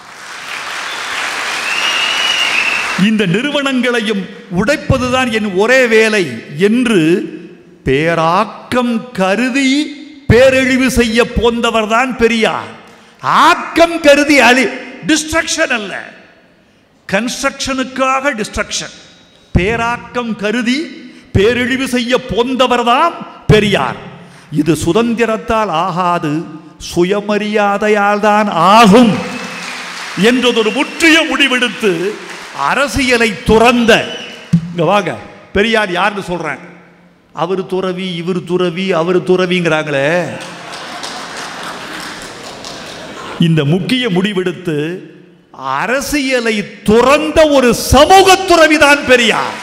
இந்த நிறுவனங்களையும் உடைப்பதுதான் என் ஒரே வேலை என்று பேராக்கம் கருதி பேரழிவு செய்ய போந்தவர்தான் பெரியார் ஆக்கம் கருதி அழி டிஸ்ட்ரக்ஷன் அல்ல கன்ஸ்ட்ரக்ஷனுக்காக டிஸ்ட்ரக்ஷன் பேராக்கம் கருதி பேரழிவு செய்ய போந்தவர்தான் பெரியார் இது சுதந்திரத்தால் ஆகாது சுயமரியாதையால் தான் ஆகும் என்றதொரு முற்றிய முடிவெடுத்து அரசியலை துறந்த இங்க வாங்க பெரியார் யாருன்னு சொல்றேன் அவர் துறவி இவர் துறவி அவர் துறவிங்கிறாங்களே இந்த முக்கிய முடிவெடுத்து அரசியலை துறந்த ஒரு சமூக துறவிதான் பெரியார்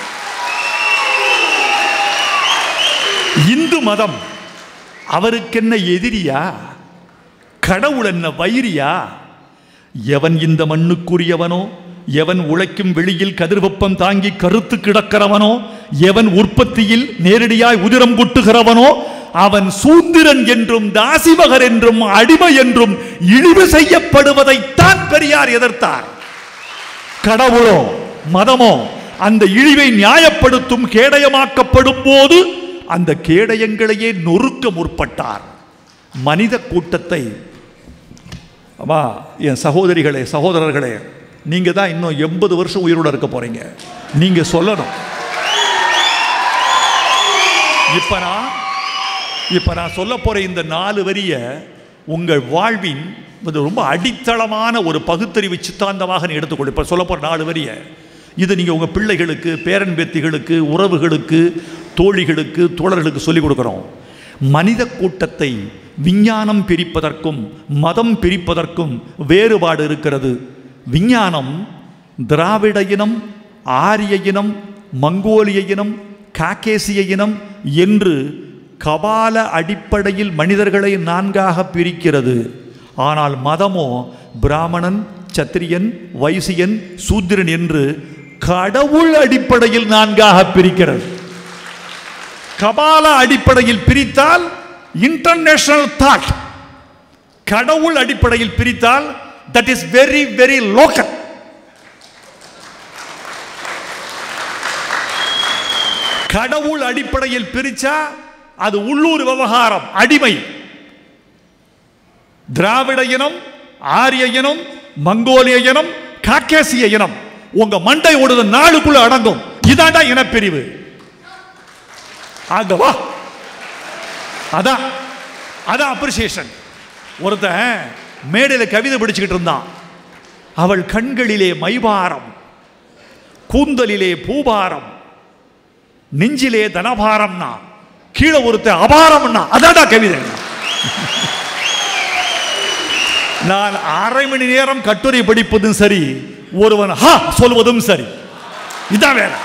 இந்து மதம் அவருக்கென்ன எதிரியா கடவுள் என்ன வைரியா எவன் இந்த மண்ணுக்குரியவனோ எவன் உழைக்கும் வெளியில் கதிர்வெப்பம் தாங்கி கருத்து கிடக்கிறவனோ எவன் உற்பத்தியில் நேரடியாய் உதிரம் கொட்டுகிறவனோ அவன் சூத்திரன் என்றும் தாசிமகர் என்றும் அடிமை என்றும் இழிவு செய்யப்படுவதைத்தான் பெரியார் எதிர்த்தார் கடவுளோ மதமோ அந்த இழிவை நியாயப்படுத்தும் கேடயமாக்கப்படும் போது அந்த கேடயங்களையே நொறுக்க முற்பட்டார் மனித கூட்டத்தை அம்மா என் சகோதரிகளே சகோதரர்களே நீங்க தான் இன்னும் எண்பது வருஷம் உயிரோட இருக்க போறீங்க நீங்க சொல்லணும் இப்ப நான் இப்ப நான் சொல்ல போற இந்த நாலு வரிய உங்கள் வாழ்வின் இது ரொம்ப அடித்தளமான ஒரு பகுத்தறிவு சித்தாந்தமாக நீ எடுத்துக்கொடு இப்ப சொல்ல போற நாலு வரிய இது நீங்க உங்க பிள்ளைகளுக்கு பேரன் பேத்திகளுக்கு உறவுகளுக்கு தோழிகளுக்கு தோழர்களுக்கு சொல்லிக் கொடுக்கிறோம் மனித கூட்டத்தை விஞ்ஞானம் பிரிப்பதற்கும் மதம் பிரிப்பதற்கும் வேறுபாடு இருக்கிறது விஞ்ஞானம் திராவிட இனம் ஆரிய இனம் மங்கோலிய இனம் காக்கேசிய இனம் என்று கபால அடிப்படையில் மனிதர்களை நான்காக பிரிக்கிறது ஆனால் மதமோ பிராமணன் சத்திரியன் வைசியன் சூத்திரன் என்று கடவுள் அடிப்படையில் நான்காக பிரிக்கிறது கபால அடிப்படையில் பிரித்தால் இன்டர்நேஷனல் தாட் கடவுள் அடிப்படையில் பிரித்தால் that is very very local கடவுள் அடிப்படையில் பிரிச்சா அது உள்ளூர் விவகாரம் அடிமை திராவிட இனம் ஆரிய இனம் மங்கோலிய இனம் காக்கேசிய இனம் உங்க மண்டை ஓடுது நாளுக்குள்ள அடங்கும் இதாண்டா இனப்பிரிவு ஆக வா அதான் அதான் அப்ரிசியேஷன் ஒருத்தன் மேடையில் கவிதை படிச்சுக்கிட்டு இருந்தான் அவள் கண்களிலே மைபாரம் கூந்தலிலே பூபாரம் நெஞ்சிலே தனபாரம்னா கீழே ஒருத்தன் அபாரம்னா அதான்டா கவிதை நான் அரை மணி நேரம் கட்டுரை படிப்பதும் சரி ஒருவன் ஹா சொல்வதும் சரி இதான் வேற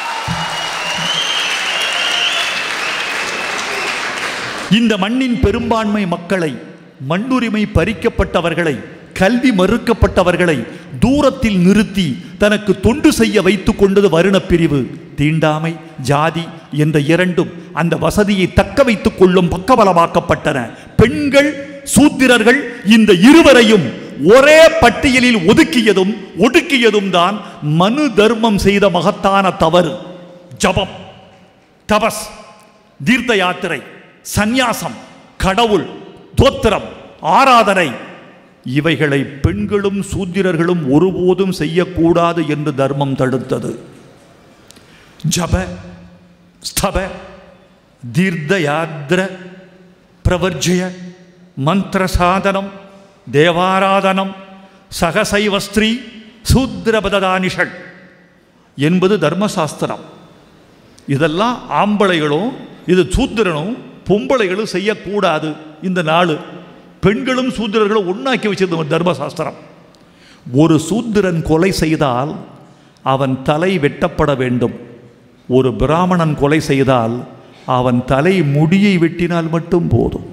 இந்த மண்ணின் பெரும்பான்மை மக்களை மண்ணுரிமை பறிக்கப்பட்டவர்களை கல்வி மறுக்கப்பட்டவர்களை தூரத்தில் நிறுத்தி தனக்கு தொண்டு செய்ய வைத்துக் கொண்டது வருணப் பிரிவு தீண்டாமை ஜாதி என்ற இரண்டும் அந்த வசதியை தக்க வைத்துக் கொள்ளும் பக்கபலமாக்கப்பட்டன பெண்கள் சூத்திரர்கள் இந்த இருவரையும் ஒரே பட்டியலில் ஒதுக்கியதும் ஒடுக்கியதும் தான் மனு தர்மம் செய்த மகத்தான தவறு ஜபம் தபஸ் தீர்த்த யாத்திரை சந்நியாசம் கடவுள் தோத்திரம் ஆராதனை இவைகளை பெண்களும் சூத்திரர்களும் ஒருபோதும் செய்யக்கூடாது என்று தர்மம் தடுத்தது ஜப ஸ்தப தீர்த்த யாத்திர பிரவர்ஜய மந்திர சாதனம் தேவாராதனம் சகசைவஸ்திரீ சூத்திரபததானிஷள் என்பது தர்மசாஸ்திரம் இதெல்லாம் ஆம்பளைகளும் இது சூத்திரனும் பொம்பளைகளும் செய்யக்கூடாது இந்த நாள் பெண்களும் சூத்திரர்களும் ஒண்ணாக்கி வச்சிருந்த தர்மசாஸ்திரம் ஒரு சூத்திரன் கொலை செய்தால் அவன் தலை வெட்டப்பட வேண்டும் ஒரு பிராமணன் கொலை செய்தால் அவன் தலை முடியை வெட்டினால் மட்டும் போதும்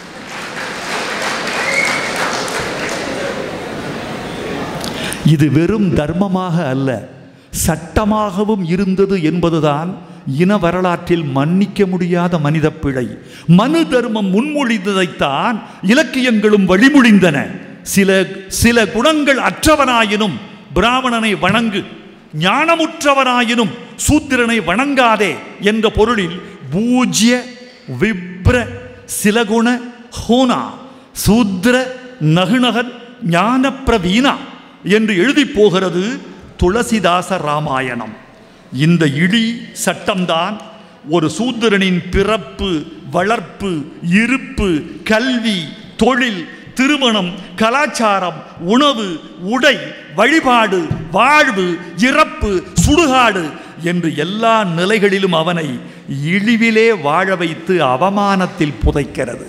இது வெறும் தர்மமாக அல்ல சட்டமாகவும் இருந்தது என்பதுதான் இன வரலாற்றில் மன்னிக்க முடியாத மனித பிழை மனு தர்மம் முன்மொழிந்ததைத்தான் இலக்கியங்களும் வழிமொழிந்தன சில சில குணங்கள் அற்றவனாயினும் பிராமணனை வணங்கு ஞானமுற்றவனாயினும் சூத்திரனை வணங்காதே என்ற பொருளில் பூஜ்ய விப்ர சிலகுண ஹோனா சூத்ர நகுநகன் ஞான பிரவீனா என்று எழுதி போகிறது துளசிதாச ராமாயணம் இந்த இழி சட்டம்தான் ஒரு சூத்திரனின் பிறப்பு வளர்ப்பு இருப்பு கல்வி தொழில் திருமணம் கலாச்சாரம் உணவு உடை வழிபாடு வாழ்வு இறப்பு சுடுகாடு என்று எல்லா நிலைகளிலும் அவனை இழிவிலே வாழ வைத்து அவமானத்தில் புதைக்கிறது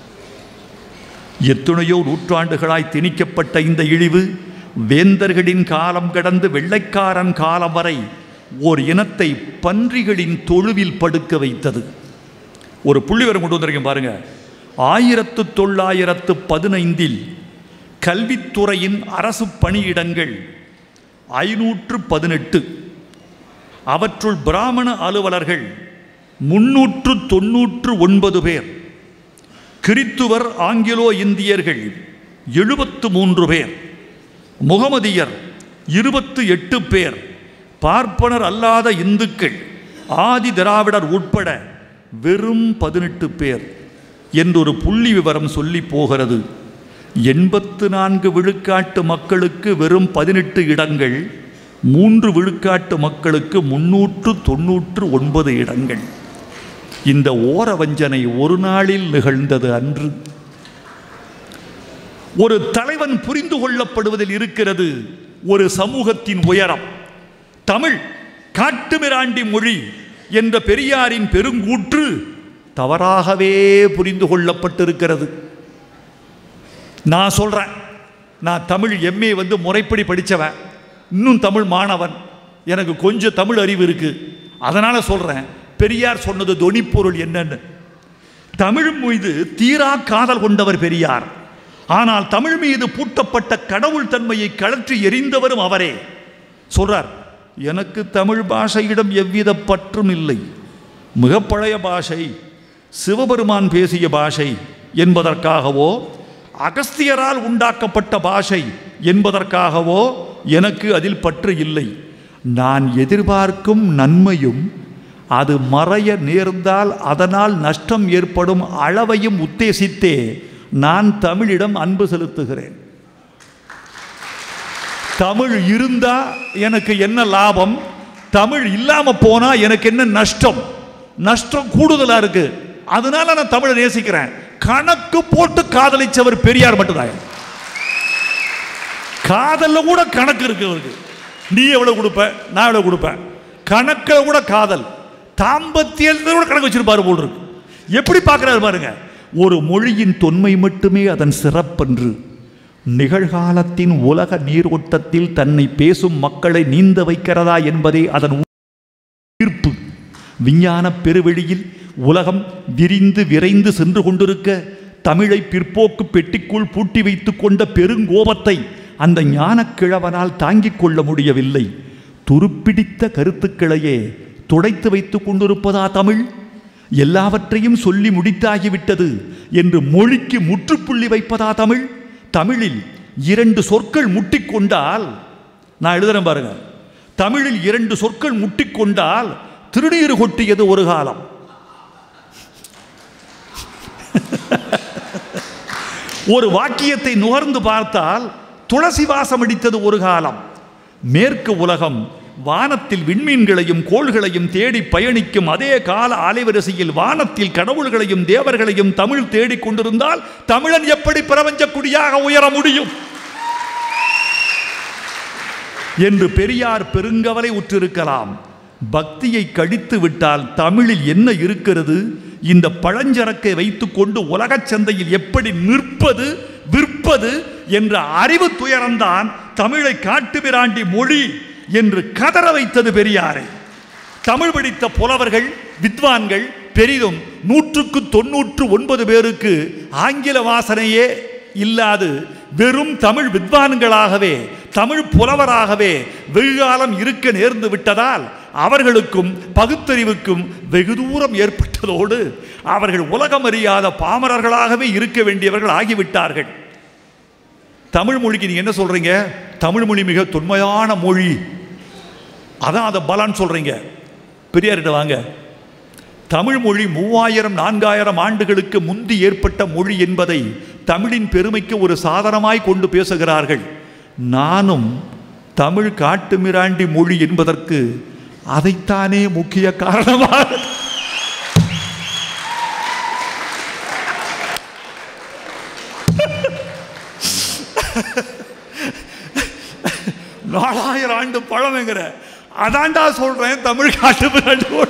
எத்தனையோ நூற்றாண்டுகளாய் திணிக்கப்பட்ட இந்த இழிவு வேந்தர்களின் காலம் கடந்து வெள்ளைக்காரன் காலம் வரை ஓர் இனத்தை பன்றிகளின் தொழுவில் படுக்க வைத்தது ஒரு புள்ளிவரம் கொண்டு வந்திருக்கேன் பாருங்க ஆயிரத்து தொள்ளாயிரத்து பதினைந்தில் கல்வித்துறையின் அரசு பணியிடங்கள் ஐநூற்று பதினெட்டு அவற்றுள் பிராமண அலுவலர்கள் முன்னூற்று தொன்னூற்று ஒன்பது பேர் கிறித்துவர் ஆங்கிலோ இந்தியர்கள் எழுபத்து மூன்று பேர் முகமதியர் இருபத்து எட்டு பேர் பார்ப்பனர் அல்லாத இந்துக்கள் ஆதி திராவிடர் உட்பட வெறும் பதினெட்டு பேர் என்றொரு புள்ளி விவரம் சொல்லி போகிறது எண்பத்து நான்கு விழுக்காட்டு மக்களுக்கு வெறும் பதினெட்டு இடங்கள் மூன்று விழுக்காட்டு மக்களுக்கு முன்னூற்று தொன்னூற்று ஒன்பது இடங்கள் இந்த ஓர வஞ்சனை ஒரு நாளில் நிகழ்ந்தது அன்று ஒரு தலைவன் புரிந்து கொள்ளப்படுவதில் இருக்கிறது ஒரு சமூகத்தின் உயரம் தமிழ் காட்டுமிராண்டி மொழி என்ற பெரியாரின் பெருங்கூற்று தவறாகவே புரிந்து கொள்ளப்பட்டிருக்கிறது நான் சொல்றேன் நான் தமிழ் எம்ஏ வந்து முறைப்படி படித்தவன் இன்னும் தமிழ் மாணவன் எனக்கு கொஞ்சம் தமிழ் அறிவு இருக்கு அதனால சொல்றேன் பெரியார் சொன்னது தொனிப்பொருள் என்னன்னு தமிழ் மீது தீரா காதல் கொண்டவர் பெரியார் ஆனால் தமிழ் மீது பூட்டப்பட்ட கடவுள் தன்மையை கழற்றி எறிந்தவரும் அவரே சொல்றார் எனக்கு தமிழ் பாஷையிடம் எவ்வித பற்றும் இல்லை மிக பழைய பாஷை சிவபெருமான் பேசிய பாஷை என்பதற்காகவோ அகஸ்தியரால் உண்டாக்கப்பட்ட பாஷை என்பதற்காகவோ எனக்கு அதில் பற்று இல்லை நான் எதிர்பார்க்கும் நன்மையும் அது மறைய நேர்ந்தால் அதனால் நஷ்டம் ஏற்படும் அளவையும் உத்தேசித்தே நான் தமிழிடம் அன்பு செலுத்துகிறேன் தமிழ் இருந்தா எனக்கு என்ன லாபம் தமிழ் இல்லாம போனா எனக்கு என்ன நஷ்டம் நஷ்டம் கூடுதலா இருக்கு அதனால நான் தமிழை நேசிக்கிறேன் கணக்கு போட்டு காதலிச்சவர் பெரியார் மட்டும்தான் காதல்ல கூட கணக்கு இருக்கு அவருக்கு நீ எவ்வளவு கொடுப்ப நான் எவ்வளவு கொடுப்பேன் கணக்கில் கூட காதல் தாம்பத்தியத்தில் கூட கணக்கு வச்சிருப்பாரு போல் இருக்கு எப்படி பார்க்கிறாரு பாருங்க ஒரு மொழியின் தொன்மை மட்டுமே அதன் சிறப்பன்று நிகழ்காலத்தின் உலக நீரோட்டத்தில் தன்னை பேசும் மக்களை நீந்த வைக்கிறதா என்பதே அதன் ஈர்ப்பு விஞ்ஞான பெருவெளியில் உலகம் விரிந்து விரைந்து சென்று கொண்டிருக்க தமிழை பிற்போக்கு பெட்டிக்குள் பூட்டி வைத்துக் கொண்ட பெருங்கோபத்தை அந்த ஞானக்கிழவனால் தாங்கிக் கொள்ள முடியவில்லை துருப்பிடித்த கருத்துக்களையே துடைத்து வைத்துக் கொண்டிருப்பதா தமிழ் எல்லாவற்றையும் சொல்லி முடித்தாகிவிட்டது என்று மொழிக்கு முற்றுப்புள்ளி வைப்பதா தமிழ் தமிழில் இரண்டு சொற்கள் முட்டிக்கொண்டால் நான் எழுதுறேன் பாருங்க தமிழில் இரண்டு சொற்கள் முட்டிக்கொண்டால் திருநீறு கொட்டியது ஒரு காலம் ஒரு வாக்கியத்தை நுகர்ந்து பார்த்தால் துளசி வாசம் அடித்தது ஒரு காலம் மேற்கு உலகம் வானத்தில் விண்மீன்களையும் கோள்களையும் தேடி பயணிக்கும் அதே கால அலைவரிசையில் வானத்தில் கடவுள்களையும் தேவர்களையும் தமிழ் தேடிக் கொண்டிருந்தால் தமிழன் எப்படி பிரபஞ்ச குடியாக உயர முடியும் என்று பெரியார் பெருங்கவலை உற்றிருக்கலாம் பக்தியை கடித்து விட்டால் தமிழில் என்ன இருக்கிறது இந்த பழஞ்சரக்கை வைத்துக்கொண்டு உலகச் சந்தையில் எப்படி நிற்பது விற்பது என்ற அறிவு துயரம்தான் தமிழை காட்டுமிராண்டி மொழி என்று கதற வைத்தது பெரியாரை தமிழ் படித்த புலவர்கள் வித்வான்கள் பெரிதும் நூற்றுக்கு தொன்னூற்று ஒன்பது பேருக்கு ஆங்கில வாசனையே இல்லாது வெறும் தமிழ் வித்வான்களாகவே தமிழ் புலவராகவே வெகுகாலம் இருக்க நேர்ந்து விட்டதால் அவர்களுக்கும் பகுத்தறிவுக்கும் வெகு தூரம் ஏற்பட்டதோடு அவர்கள் உலகம் அறியாத பாமரர்களாகவே இருக்க வேண்டியவர்கள் ஆகிவிட்டார்கள் தமிழ் மொழிக்கு நீங்க என்ன சொல்றீங்க தமிழ் மொழி மிக தொன்மையான மொழி அதான் அதை பலன்னு சொல்றீங்க பெரியார்கிட்ட வாங்க தமிழ் மொழி மூவாயிரம் நான்காயிரம் ஆண்டுகளுக்கு முந்தி ஏற்பட்ட மொழி என்பதை தமிழின் பெருமைக்கு ஒரு சாதனமாய் கொண்டு பேசுகிறார்கள் நானும் தமிழ் காட்டுமிராண்டி மொழி என்பதற்கு அதைத்தானே முக்கிய காரணமாக நாலாயிரம் ஆண்டு பழமைங்கிற அதான்டா சொல்றேன் தமிழ் காட்டுமிராண்டி மொழி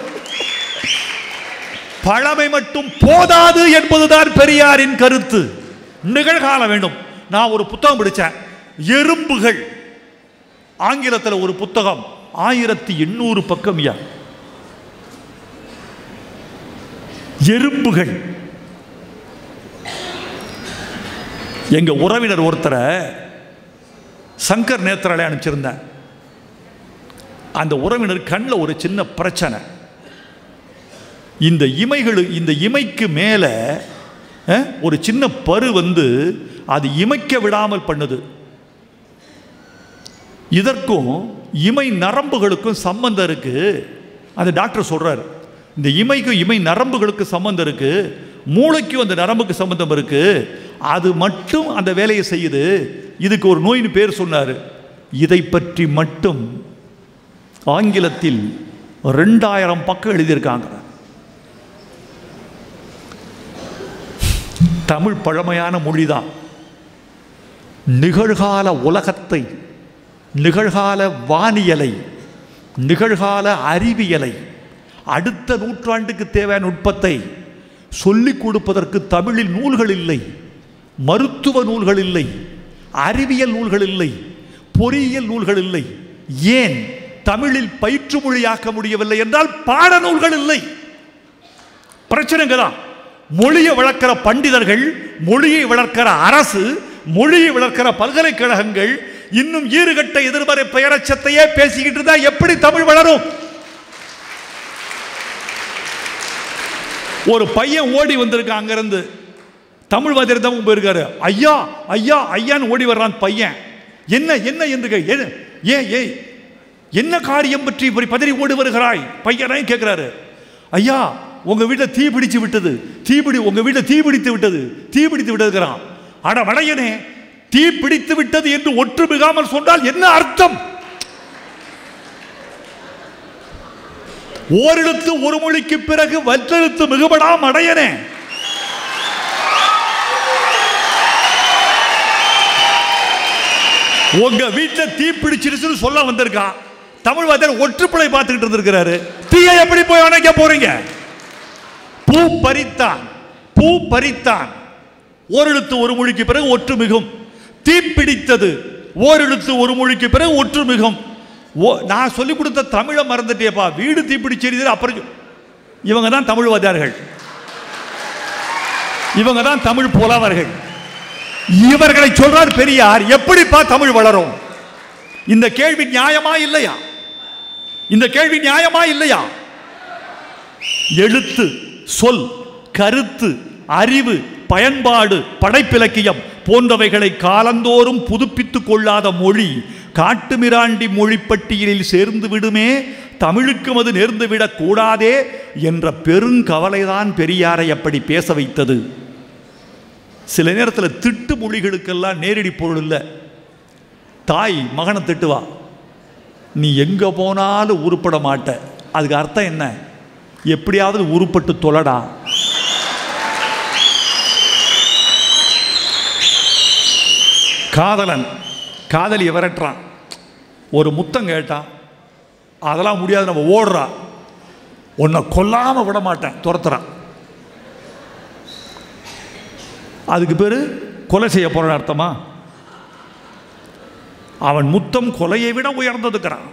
பழமை மட்டும் போதாது என்பதுதான் பெரியாரின் கருத்து நிகழ்காலம் வேண்டும் நான் ஒரு புத்தகம் படித்தேன் எறும்புகள் ஆங்கிலத்தில் ஒரு புத்தகம் ஆயிரத்தி எண்ணூறு பக்கம் யா எறும்புகள் எங்க உறவினர் ஒருத்தரை சங்கர் நேத்திராலே அனுப்பிச்சிருந்தேன் அந்த உறவினர் கண்ணில் ஒரு சின்ன பிரச்சனை இந்த இமைகள் இந்த இமைக்கு மேலே அஹ், ஒரு சின்ன பரு வந்து அது இமைக்க விடாமல் பண்ணுது இதற்கும் இமை நரம்புகளுக்கும் சம்பந்தம் இருக்கு அந்த டாக்டர் சொல்றார் இந்த இமைக்கும் இமை நரம்புகளுக்கு சம்பந்தம் இருக்கு மூளைக்கும் அந்த நரம்புக்கு சம்பந்தம் இருக்கு அது மட்டும் அந்த வேலையை செய்யுது இதுக்கு ஒரு நோயின்னு பேர் சொன்னார் இதை பற்றி மட்டும் ஆங்கிலத்தில் ரெண்டாயிரம் பக்கம் எழுதியிருக்காங்க தமிழ் பழமையான மொழிதான் நிகழ்கால உலகத்தை நிகழ்கால வானியலை நிகழ்கால அறிவியலை அடுத்த நூற்றாண்டுக்கு தேவையான நுட்பத்தை சொல்லிக் கொடுப்பதற்கு தமிழில் நூல்கள் இல்லை மருத்துவ நூல்கள் இல்லை அறிவியல் நூல்கள் இல்லை பொறியியல் நூல்கள் இல்லை ஏன் தமிழில் பயிற்று மொழியாக்க முடியவில்லை என்றால் பாட நூல்கள் இல்லை பிரச்சனைங்க தான் மொழியை வளர்க்கிற பண்டிதர்கள் மொழியை வளர்க்கிற அரசு மொழியை வளர்க்கிற பல்கலைக்கழகங்கள் இன்னும் ஈறுகட்ட எதிர்மறை பெயரச்சத்தையே பேசிக்கிட்டு இருந்தா எப்படி தமிழ் வளரும் ஒரு பையன் ஓடி வந்திருக்கான் அங்கிருந்து தமிழ் வாத்தியார் தான் போயிருக்காரு ஐயா ஐயா ஐயான்னு ஓடி வர்றான் பையன் என்ன என்ன என்று கே- ஏ ஏ ஏய் என்ன காரியம் பற்றி இப்படி பதறி ஓடி வருகிறாய் பையனை கேட்கிறாரு ஐயா உங்க வீட்டில் தீ பிடிச்சு விட்டது தீபிடி உங்க வீட்டில் தீ பிடித்து விட்டது தீ பிடித்து விட்டதுங்கிறான் அட வடையனே தீ பிடித்து விட்டது என்று ஒற்று மிகாமல் சொன்னால் என்ன அர்த்தம் ஓரெழுத்து ஒரு மொழிக்கு பிறகு வற்றெழுத்து மிகுபடாம் அடையனே உங்க வீட்டுல தீ பிடிச்சிருச்சுன்னு சொல்ல வந்திருக்கான் தமிழ் வாத்தியார் ஒற்றுப்பிழை பார்த்துக்கிட்டு இருந்திருக்கிறாரு தீயை எப்படி போய் அணைக்க போறீங்க பூ பறித்தான் பூ பறித்தான் ஓரெழுத்து ஒரு மொழிக்கு பிறகு ஒற்று மிகும் தீ பிடித்தது ஓரெழுத்து ஒரு மொழிக்கு பிறகு ஒற்று மிகும் ஓ நான் சொல்லி கொடுத்த தமிழை மறந்துட்டேப்பா வீடு தீ பிடிச்சிருது அப்புறம் சொ- இவங்க தான் தமிழ் வாத்தியார்கள் இவங்க தான் தமிழ் புலவர்கள் இவர்களை சொல்றார் பெரியார் எப்படிப்பா தமிழ் வளரும் இந்த கேள்வி நியாயமா இல்லையா இந்த கேள்வி நியாயமா இல்லையா எழுத்து சொல் கருத்து அறிவு பயன்பாடு படைப்பிலக்கியம் போன்றவைகளை காலந்தோறும் புதுப்பித்துக் கொள்ளாத மொழி காட்டுமிராண்டி மொழி பட்டியலில் சேர்ந்து விடுமே தமிழுக்கும் அது நேர்ந்து விடக் கூடாதே என்ற பெருங்கவலைதான் பெரியாரை அப்படி பேச வைத்தது சில நேரத்தில் திட்டு மொழிகளுக்கெல்லாம் நேரடி பொருள் இல்லை தாய் மகனை திட்டுவா நீ எங்கே போனாலும் உருப்பட மாட்ட அதுக்கு அர்த்தம் என்ன எப்படியாவது உருப்பட்டு தொலைடா காதலன் காதலியை விரட்டுறான் ஒரு முத்தம் கேட்டான் அதெல்லாம் முடியாது நம்ம ஓடுறா உன்னை கொல்லாம விட மாட்டேன் துரத்துறான் அதுக்கு பேரு கொலை செய்ய போற அர்த்தமா அவன் முத்தம் கொலையை விட உயர்ந்ததுக்கிறான்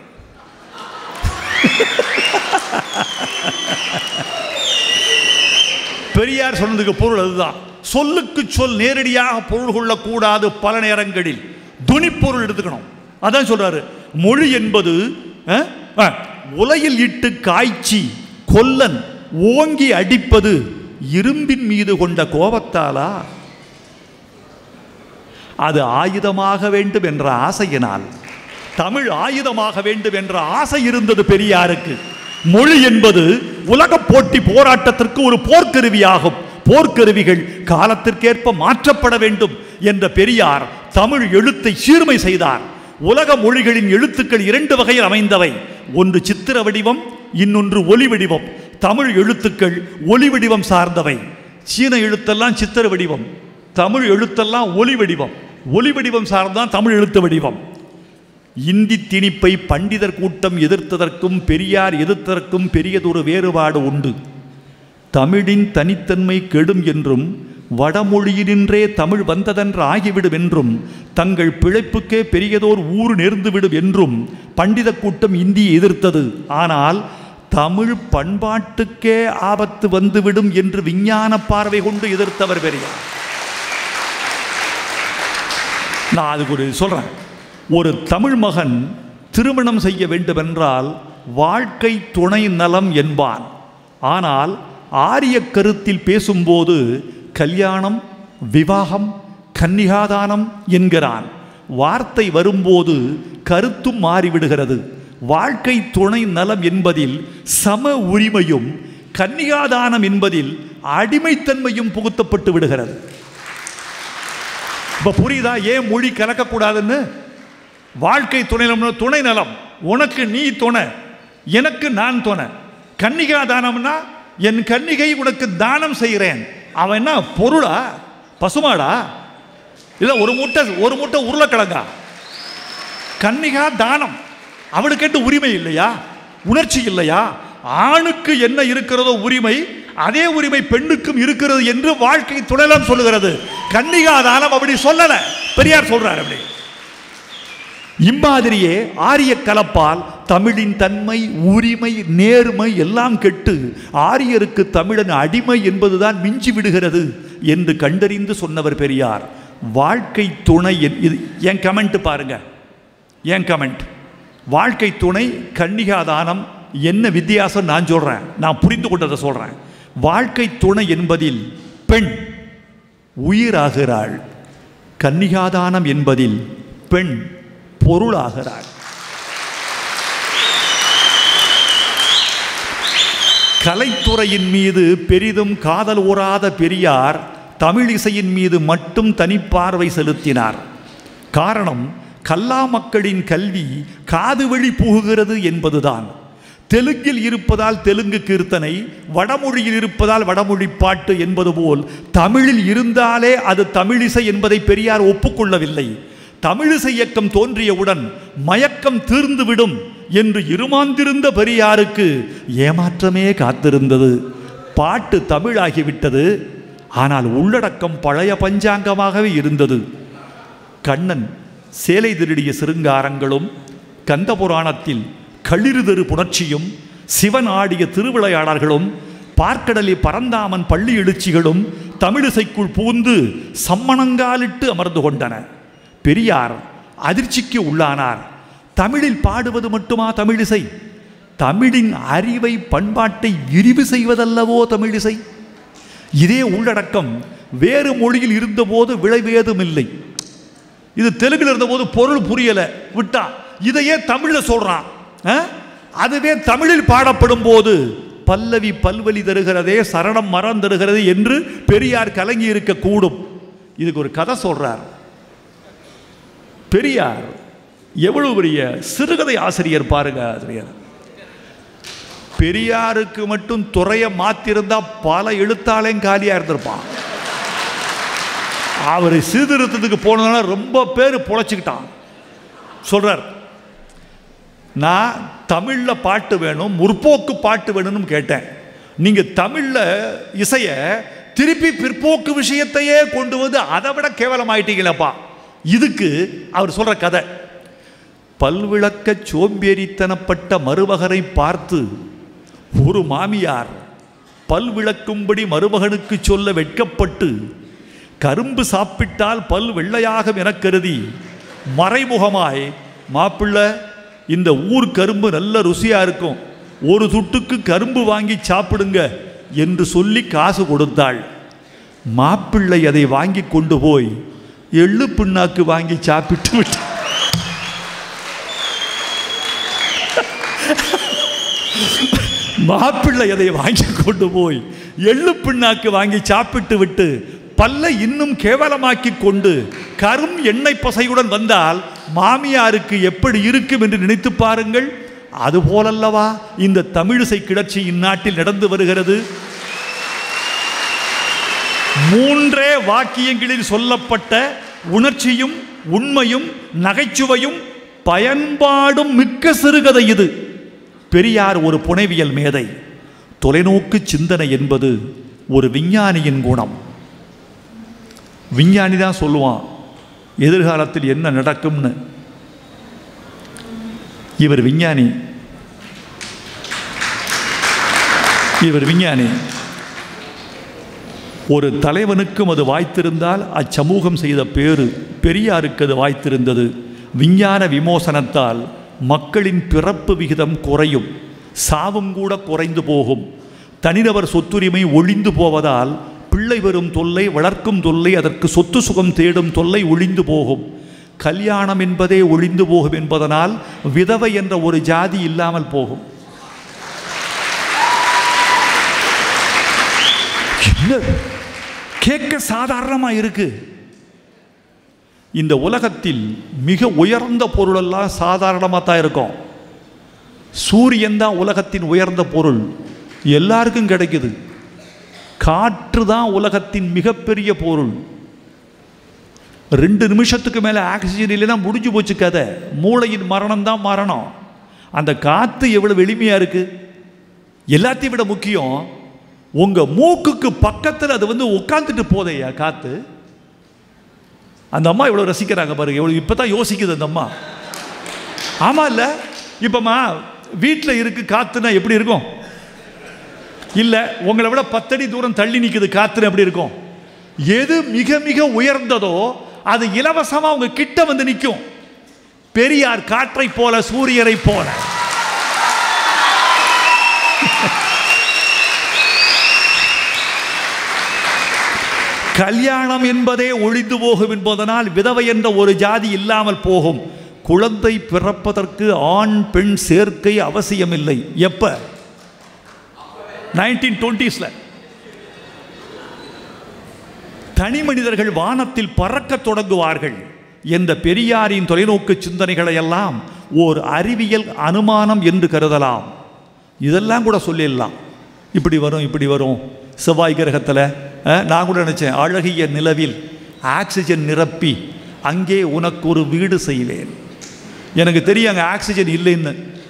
பெரியார் சொன்னதுக்கு பொருள் அதுதான் சொல்லுக்கு சொல் நேரடியாக பொருள் கொள்ளக்கூடாது பல நேரங்களில் துணிப்பொருள் எடுத்துக்கணும் அதான் சொல்றாரு மொழி என்பது அஹ், அஹ், உலையில் இட்டு காய்ச்சி கொல்லன் ஓங்கி அடிப்பது இரும்பின் மீது கொண்ட கோபத்தாலா அது ஆயுதமாக வேண்டும் என்ற ஆசையினால் தமிழ் ஆயுதமாக வேண்டும் என்ற ஆசை இருந்தது பெரியாருக்கு மொழி என்பது உலக போட்டி போராட்டத்திற்கு ஒரு போர்க்கருவியாகும் போர்க்கருவிகள் காலத்திற்கேற்ப மாற்றப்பட வேண்டும் என்ற பெரியார் தமிழ் எழுத்தை சீர்மை செய்தார் உலக மொழிகளின் எழுத்துக்கள் இரண்டு வகையில் அமைந்தவை ஒன்று சித்திர வடிவம் இன்னொன்று ஒலி வடிவம் தமிழ் எழுத்துக்கள் ஒலி வடிவம் சார்ந்தவை சீன எழுத்தெல்லாம் சித்திர வடிவம் தமிழ் எழுத்தெல்லாம் ஒலி வடிவம் ஒலி வடிவம் சார்ந்தான் தமிழ் எழுத்து வடிவம் இந்தி திணிப்பை பண்டிதர் கூட்டம் எதிர்த்ததற்கும் பெரியார் எதிர்த்ததற்கும் பெரியதொரு வேறுபாடு உண்டு தமிழின் தனித்தன்மை கெடும் என்றும் வடமொழியினின்றே தமிழ் வந்ததென்று ஆகிவிடும் என்றும் தங்கள் பிழைப்புக்கே பெரியதோர் ஊர் நேர்ந்துவிடும் என்றும் பண்டித கூட்டம் இந்தியை எதிர்த்தது ஆனால் தமிழ் பண்பாட்டுக்கே ஆபத்து வந்துவிடும் என்று விஞ்ஞான பார்வை கொண்டு எதிர்த்தவர் பெரியார் நான் அதுக்கு ஒரு சொல்றேன் ஒரு தமிழ் மகன் திருமணம் செய்ய வேண்டுமென்றால் வாழ்க்கை துணை நலம் என்பான் ஆனால் ஆரிய கருத்தில் பேசும்போது கல்யாணம் விவாகம் கன்னிகாதானம் என்கிறான் வார்த்தை வரும்போது கருத்தும் மாறிவிடுகிறது வாழ்க்கை துணை நலம் என்பதில் சம உரிமையும் கன்னிகாதானம் என்பதில் அடிமைத்தன்மையும் புகுத்தப்பட்டு விடுகிறது இப்ப புரியுதா ஏன் மொழி கலக்கக்கூடாதுன்னு வாழ்க்கை துணை நலம் துணை நலம் உனக்கு நீ துணை எனக்கு நான் துணை கன்னிகா தானம்னா என் கன்னிகை உனக்கு தானம் செய்கிறேன் அவன் என்ன பொருளா பசுமாடா இல்ல ஒரு மூட்டை ஒரு மூட்டை உருளைக்கிழங்கா கன்னிகா தானம் அவனுக்கென்று உரிமை இல்லையா உணர்ச்சி இல்லையா ஆணுக்கு என்ன இருக்கிறதோ உரிமை அதே உரிமை பெண்ணுக்கும் இருக்கிறது என்று வாழ்க்கை துணைலம் சொல்லுகிறது கன்னிகா தானம் அப்படி சொல்லல பெரியார் சொல்றார் அப்படி இம்மாதிரியே ஆரிய கலப்பால் தமிழின் தன்மை உரிமை நேர்மை எல்லாம் கெட்டு ஆரியருக்கு தமிழன் அடிமை என்பதுதான் மிஞ்சி விடுகிறது என்று கண்டறிந்து சொன்னவர் பெரியார் வாழ்க்கை துணை என்- இது என் கமெண்ட் பாருங்க என் கமெண்ட் வாழ்க்கை துணை கன்னிகாதானம் என்ன வித்தியாசம் நான் சொல்றேன் நான் புரிந்து கொண்டதை சொல்றேன் வாழ்க்கை துணை என்பதில் பெண் உயிராகிறாள் கன்னிகாதானம் என்பதில் பெண் பொருளாகிறாள் கலைத்துறையின் மீது பெரிதும் காதல் ஊறாத பெரியார் தமிழ் இசையின் மீது மட்டும் தனிப்பார்வை செலுத்தினார் காரணம் கல்லா மக்களின் கல்வி காது வழி புகுகிறது என்பதுதான் தெலுங்கில் இருப்பதால் தெலுங்கு கீர்த்தனை வடமொழியில் இருப்பதால் வடமொழி பாட்டு என்பது போல் தமிழில் இருந்தாலே அது தமிழிசை என்பதை பெரியார் ஒப்புக்கொள்ளவில்லை தமிழிசை இயக்கம் தோன்றியவுடன் மயக்கம் தீர்ந்துவிடும் என்று இருமாந்திருந்த பெரியாருக்கு ஏமாற்றமே காத்திருந்தது பாட்டு தமிழாகிவிட்டது ஆனால் உள்ளடக்கம் பழைய பஞ்சாங்கமாகவே இருந்தது கண்ணன் சேலை திருடிய சிருங்காரங்களும் கந்த புராணத்தில் களிறுதரு புணர்ச்சியும் சிவன் ஆடிய திருவிளையாடல்களும் பார்க்கடலே பரந்தாமன் பள்ளி எழுச்சிகளும் தமிழிசைக்குள் புகுந்து சம்மணங்காலிட்டு அமர்ந்து கொண்டன பெரியார் அதிர்ச்சிக்கு உள்ளானார் தமிழில் பாடுவது மட்டுமா தமிழிசை தமிழின் அறிவை பண்பாட்டை விரிவு செய்வதல்லவோ தமிழிசை இதே உள்ளடக்கம் வேறு மொழியில் இருந்தபோது விளைவேதுமில்லை இது தெலுங்குல இருந்தபோது பொருள் புரியல விட்டா இதையே தமிழ்ல சொல்றான் ஆ? அதுவே தமிழில் பாடப்படும் போது பல்லவி பல்வலி தருகிறதே சரணம் மரம் தருகிறது என்று பெரியார் கலங்கி இருக்க கூடும் இதுக்கு ஒரு கதை சொல்றார் பெரியார் எவ்வளவு பெரிய சிறுகதை ஆசிரியர் பாருங்க ஆசிரியர் பெரியாருக்கு மட்டும் துறையை மாத்திருந்தா பல எழுத்தாளையும் காலியா இருந்திருப்பான் அவர் சீர்திருத்தத்துக்கு போனதுனால ரொம்ப பேர் பொழைச்சிக்கிட்டான் சொல்றார் நான் தமிழில் பாட்டு வேணும் முற்போக்கு பாட்டு வேணும்னு கேட்டேன் நீங்க தமிழில் இசையை திருப்பி பிற்போக்கு விஷயத்தையே கொண்டு வந்து அதை விட கேவலமாயிட்டீங்களப்பா இதுக்கு அவர் சொல்ற கதை பல்விளக்க சோம்பேறித்தனப்பட்ட மருமகனை பார்த்து ஒரு மாமியார் பல் விளக்கும்படி மருமகனுக்கு சொல்ல வெட்கப்பட்டு கரும்பு சாப்பிட்டால் பல் வெள்ளையாகும் எனக் கருதி மறைமுகமாய் மாப்பிள்ளை இந்த ஊர் கரும்பு நல்ல ருசியா இருக்கும் ஒரு துட்டுக்கு கரும்பு வாங்கி சாப்பிடுங்க என்று சொல்லி காசு கொடுத்தாள் மாப்பிள்ளை அதை வாங்கி கொண்டு போய் எள்ளு பிண்ணாக்கு வாங்கி சாப்பிட்டு விட்டு மாப்பிள்ளை அதை வாங்கி கொண்டு போய் எள்ளு பிண்ணாக்கு வாங்கி சாப்பிட்டு விட்டு பல்லை இன்னும் கேவலமாக்கி கொண்டு கரும் எண்ணெய் பசையுடன் வந்தால் மாமியாருக்கு எப்படி இருக்கும் என்று நினைத்து பாருங்கள் அதுபோலல்லவா இந்த தமிழிசை கிளர்ச்சி இந்நாட்டில் நடந்து வருகிறது மூன்றே வாக்கியங்களில் சொல்லப்பட்ட உணர்ச்சியும் உண்மையும் நகைச்சுவையும் பயன்பாடும் மிக்க சிறுகதை இது பெரியார் ஒரு புனைவியல் மேதை தொலைநோக்கு சிந்தனை என்பது ஒரு விஞ்ஞானியின் குணம் விஞ்ஞானி தான் சொல்லுவான் எதிர்காலத்தில் என்ன நடக்கும்னு இவர் விஞ்ஞானி இவர் விஞ்ஞானி ஒரு தலைவனுக்கும் அது வாய்த்திருந்தால் அச்சமூகம் செய்த பேரு பெரியாருக்கு அது வாய்த்திருந்தது விஞ்ஞான விமோசனத்தால் மக்களின் பிறப்பு விகிதம் குறையும் சாவும் கூட குறைந்து போகும் தனிநபர் சொத்துரிமை ஒழிந்து போவதால் பிள்ளை வரும் தொல்லை வளர்க்கும் தொல்லை அதற்கு சொத்து சுகம் தேடும் தொல்லை ஒழிந்து போகும் கல்யாணம் என்பதே ஒழிந்து போகும் என்பதனால் விதவை என்ற ஒரு ஜாதி இல்லாமல் போகும் என்ன கேட்க சாதாரணமா இருக்கு இந்த உலகத்தில் மிக உயர்ந்த பொருளெல்லாம் சாதாரணமாக தான் இருக்கும் சூரியன் தான் உலகத்தின் உயர்ந்த பொருள் எல்லாருக்கும் கிடைக்குது காற்று தான் உலகத்தின் மிகப்பெரிய பொருள் ரெண்டு நிமிஷத்துக்கு மேலே ஆக்சிஜன் இல்லைன்னா முடிஞ்சு போச்சு கதை மூளையின் மரணம் தான் மரணம் அந்த காற்று எவ்வளவு எளிமையாக இருக்கு எல்லாத்தையும் விட முக்கியம் உங்க மூக்குக்கு பக்கத்தில் அது வந்து உட்காந்துட்டு போதையா காத்து அந்த அம்மா இவ்வளோ ரசிக்கிறாங்க பாருங்க எவ்வளோ இப்போ தான் யோசிக்குது அந்த அம்மா ஆமா இல்ல இப்பமா வீட்டில் இருக்கு காத்துனா எப்படி இருக்கும் இல்ல உங்களை விட பத்தடி தூரம் தள்ளி நிக்குது காத்துனா எப்படி இருக்கும் எது மிக மிக உயர்ந்ததோ அது இலவசமா உங்க கிட்ட வந்து நிற்கும் பெரியார் காற்றை போல சூரியரை போல கல்யாணம் என்பதே ஒழிந்து போகும் என்பதனால் விதவை என்ற ஒரு ஜாதி இல்லாமல் போகும் குழந்தை பிறப்பதற்கு ஆண் பெண் சேர்க்கை அவசியமில்லை எப்ப நைன்டீன் டுவெண்ட்டீஸ்ல தனி மனிதர்கள் வானத்தில் பறக்கத் தொடங்குவார்கள் என்ற பெரியாரின் தொலைநோக்கு சிந்தனைகளை எல்லாம் ஓர் அறிவியல் அனுமானம் என்று கருதலாம் இதெல்லாம் கூட சொல்லிடலாம் இப்படி வரும் இப்படி வரும் செவ்வாய் கிரகத்தில் நான் கூட நினச்சேன் அழகிய நிலவில் ஆக்சிஜன் நிரப்பி அங்கே உனக்கு ஒரு வீடு செய்வேன் எனக்கு தெரியும் அங்கே ஆக்சிஜன் இல்லைன்னு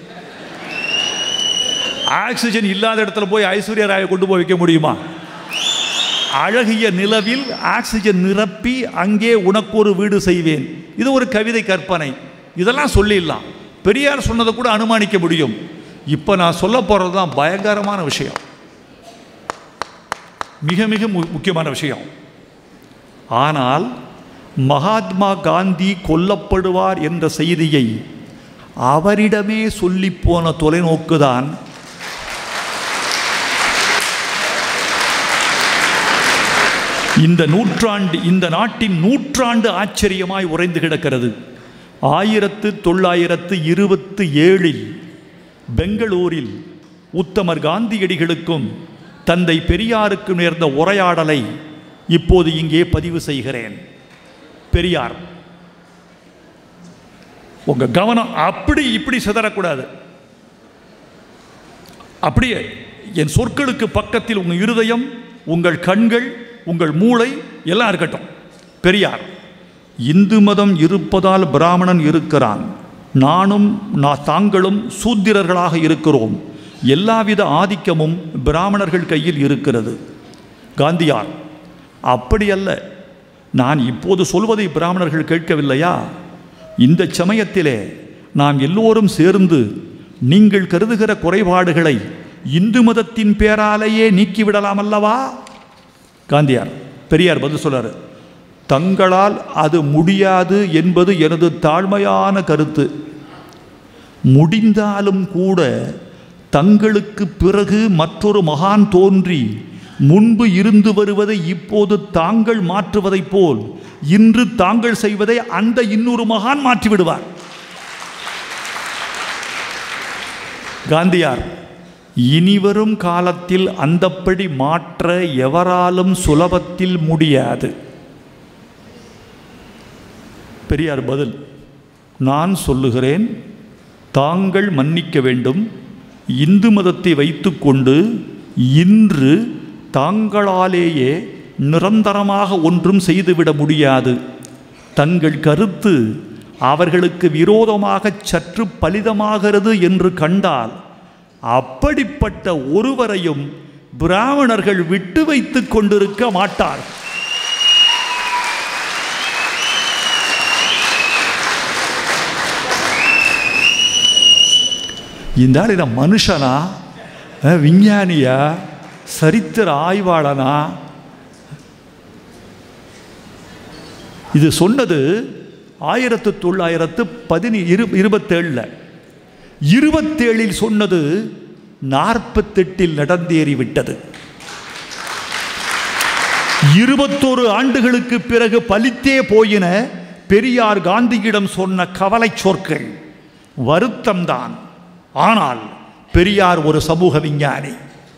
ஆக்சிஜன் இல்லாத இடத்துல போய் ஐஸ்வர்யா ராயை கொண்டு போய் வைக்க முடியுமா அழகிய நிலவில் ஆக்சிஜன் நிரப்பி அங்கே உனக்கு ஒரு வீடு செய்வேன் இது ஒரு கவிதை கற்பனை இதெல்லாம் சொல்லிடலாம் பெரியார் சொன்னதை கூட அனுமானிக்க முடியும் இப்போ நான் சொல்ல போகிறது தான் பயங்கரமான விஷயம் மிக மிக மு- முக்கியமான விஷயம் ஆனால் மகாத்மா காந்தி கொல்லப்படுவார் என்ற செய்தியை அவரிடமே சொல்லிப்போன தொலைநோக்குதான் இந்த நூற்றாண்டு இந்த நாட்டின் நூற்றாண்டு ஆச்சரியமாய் உறைந்து கிடக்கிறது ஆயிரத்து தொள்ளாயிரத்து இருபத்து ஏழில் பெங்களூரில் உத்தமர் காந்தியடிகளுக்கும் தந்தை பெரியாருக்கும் நேர்ந்த உரையாடலை இப்போது இங்கே பதிவு செய்கிறேன் பெரியார் உங்க கவனம் அப்படி இப்படி சிதறக்கூடாது அப்படியே என் சொற்களுக்கு பக்கத்தில் உங்கள் இருதயம் உங்கள் கண்கள் உங்கள் மூளை எல்லாம் இருக்கட்டும் பெரியார் இந்து மதம் இருப்பதால் பிராமணன் இருக்கிறான் நானும் நான் தாங்களும் சூத்திரர்களாக இருக்கிறோம் எல்லாவித ஆதிக்கமும் பிராமணர்கள் கையில் இருக்கிறது காந்தியார் அப்படி அல்ல நான் இப்போது சொல்வதை பிராமணர்கள் கேட்கவில்லையா இந்த சமயத்திலே நாம் எல்லோரும் சேர்ந்து நீங்கள் கருதுகிற குறைபாடுகளை இந்து மதத்தின் பேராலேயே நீக்கிவிடலாம் அல்லவா காந்தியார் பெரியார் பதில் சொல்றாரு தங்களால் அது முடியாது என்பது எனது தாழ்மையான கருத்து முடிந்தாலும் கூட தங்களுக்கு பிறகு மற்றொரு மகான் தோன்றி முன்பு இருந்து வருவதை இப்போது தாங்கள் மாற்றுவதைப் போல் இன்று தாங்கள் செய்வதை அந்த இன்னொரு மகான் மாற்றி விடுவார் காந்தியார் இனிவரும் காலத்தில் அந்தப்படி மாற்ற எவராலும் சுலபத்தில் முடியாது பெரியார் பதில் நான் சொல்லுகிறேன் தாங்கள் மன்னிக்க வேண்டும் இந்து மதத்தை வைத்துக்கொண்டு இன்று தாங்களாலேயே நிரந்தரமாக ஒன்றும் செய்துவிட முடியாது தங்கள் கருத்து அவர்களுக்கு விரோதமாக சற்று பலிதமாகிறது என்று கண்டால் அப்படிப்பட்ட ஒருவரையும் பிராமணர்கள் விட்டு வைத்துக் கொண்டிருக்க மாட்டார் இந்த ஆள் என்ன மனுஷனா அஹ், விஞ்ஞானியா சரித்திர ஆய்வாளனா இது சொன்னது ஆயிரத்து தொள்ளாயிரத்து பதினி இரு இருபத்தேழில் இருபத்தேழில் சொன்னது நாற்பத்தெட்டில் நடந்தேறி விட்டது இருபத்தோரு ஆண்டுகளுக்கு பிறகு பலித்தே போயின பெரியார் காந்தியிடம் சொன்ன கவலை சொற்கள் வருத்தம்தான் ஆனால் பெரியார் ஒரு சமூக விஞ்ஞானி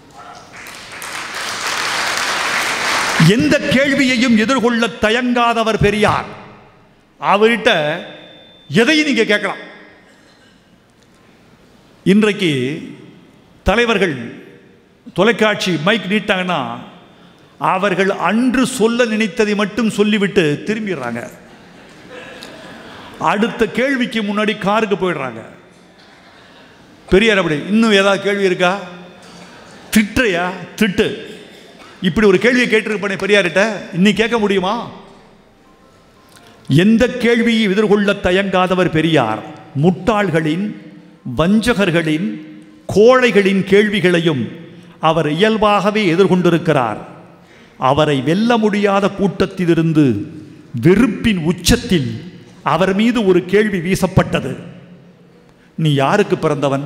எந்த கேள்வியையும் எதிர்கொள்ள தயங்காதவர் பெரியார் அவர்கிட்ட எதையும் நீங்க கேட்கலாம் இன்றைக்கு தலைவர்கள் தொலைக்காட்சி மைக் நீட்டாங்கன்னா அவர்கள் அன்று சொல்ல நினைத்ததை மட்டும் சொல்லிவிட்டு திரும்பிடுறாங்க அடுத்த கேள்விக்கு முன்னாடி காருக்கு போயிடுறாங்க பெரியார் அப்படி இன்னும் ஏதாவது கேள்வி இருக்கா திட்டுறையா திட்டு இப்படி ஒரு கேள்வியை கேட்டிருப்பேனே பெரியார்கிட்ட இன்னைக்கு கேட்க முடியுமா எந்த கேள்வியை எதிர்கொள்ள தயங்காதவர் பெரியார் முட்டாள்களின் வஞ்சகர்களின் கோழைகளின் கேள்விகளையும் அவர் இயல்பாகவே எதிர்கொண்டிருக்கிறார் அவரை வெல்ல முடியாத கூட்டத்திலிருந்து வெறுப்பின் உச்சத்தில் அவர் மீது ஒரு கேள்வி வீசப்பட்டது நீ யாருக்கு பிறந்தவன்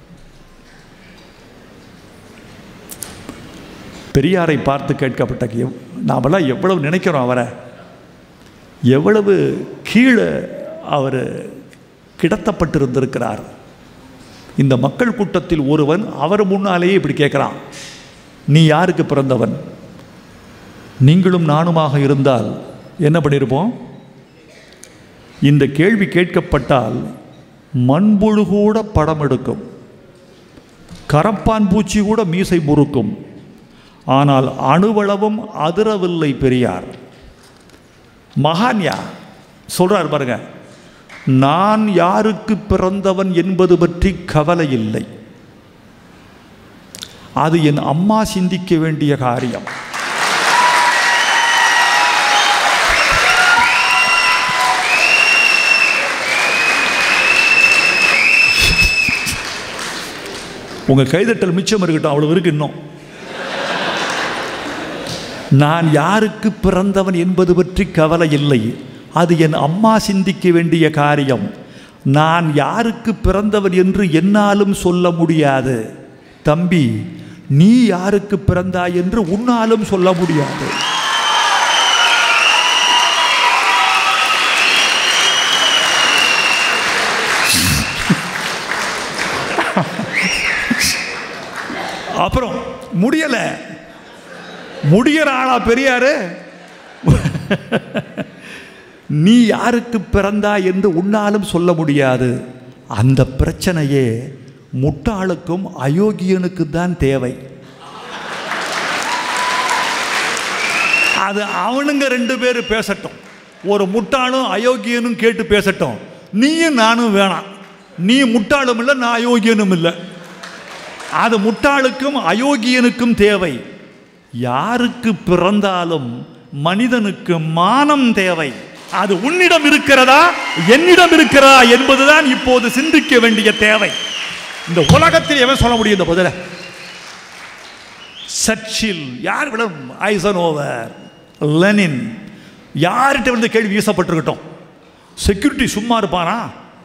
பெரியாரை பார்த்து கேட்கப்பட்ட கே- நாமெல்லாம் எவ்வளவு நினைக்கிறோம் அவரை எவ்வளவு கீழே அவர் கிடத்தப்பட்டிருந்திருக்கிறார் இந்த மக்கள் கூட்டத்தில் ஒருவன் அவர் முன்னாலேயே இப்படி கேட்குறான் நீ யாருக்கு பிறந்தவன் நீங்களும் நானுமாக இருந்தால் என்ன பண்ணியிருப்போம் இந்த கேள்வி கேட்கப்பட்டால் மண்புழு கூட படம் எடுக்கும் கரப்பான் பூச்சி கூட மீசை முறுக்கும் ஆனால் அணுவளவும் அதிரவில்லை பெரியார் மகான்யா சொல்றார் பாருங்க நான் யாருக்கு பிறந்தவன் என்பது பற்றி கவலை இல்லை அது என் அம்மா சிந்திக்க வேண்டிய காரியம் உங்க கைதட்டல் மிச்சம் இருக்கட்டும் அவ்வளவு இருக்கு இன்னும் நான் யாருக்கு பிறந்தவன் என்பது பற்றி கவலை இல்லை அது என் அம்மா சிந்திக்க வேண்டிய காரியம் நான் யாருக்கு பிறந்தவன் என்று என்னாலும் சொல்ல முடியாது தம்பி நீ யாருக்கு பிறந்தாய் என்று உன்னாலும் சொல்ல முடியாது அப்புறம் முடியல முடிகிற ஆளா பெரியாரு நீ யாருக்கு பிறந்தா என்று உன்னாலும் சொல்ல முடியாது அந்த பிரச்சனையே முட்டாளுக்கும் அயோக்கியனுக்கு தான் தேவை அது அவனுங்க ரெண்டு பேர் பேசட்டும் ஒரு முட்டாளும் அயோக்கியனும் கேட்டு பேசட்டும் நீயும் நானும் வேணாம் நீ முட்டாளும் இல்லை நான் அயோக்கியனும் இல்லை அது முட்டாளுக்கும் அயோக்கியனுக்கும் தேவை யாருக்கு பிறந்தாலும் மனிதனுக்கு மானம் தேவை அது உன்னிடம் இருக்கிறதா என்னிடம் இருக்கிறதா என்பதுதான் இப்போது சிந்திக்க வேண்டிய தேவை இந்த உலகத்தில் எவன் சொல்ல முடியும் இந்த பதில சர்ச்சில் யார் விட ஐசனோவர் லெனின் யார்கிட்ட வந்து கேள்வி வீசப்பட்டிருக்கட்டும் செக்யூரிட்டி சும்மா இருப்பானா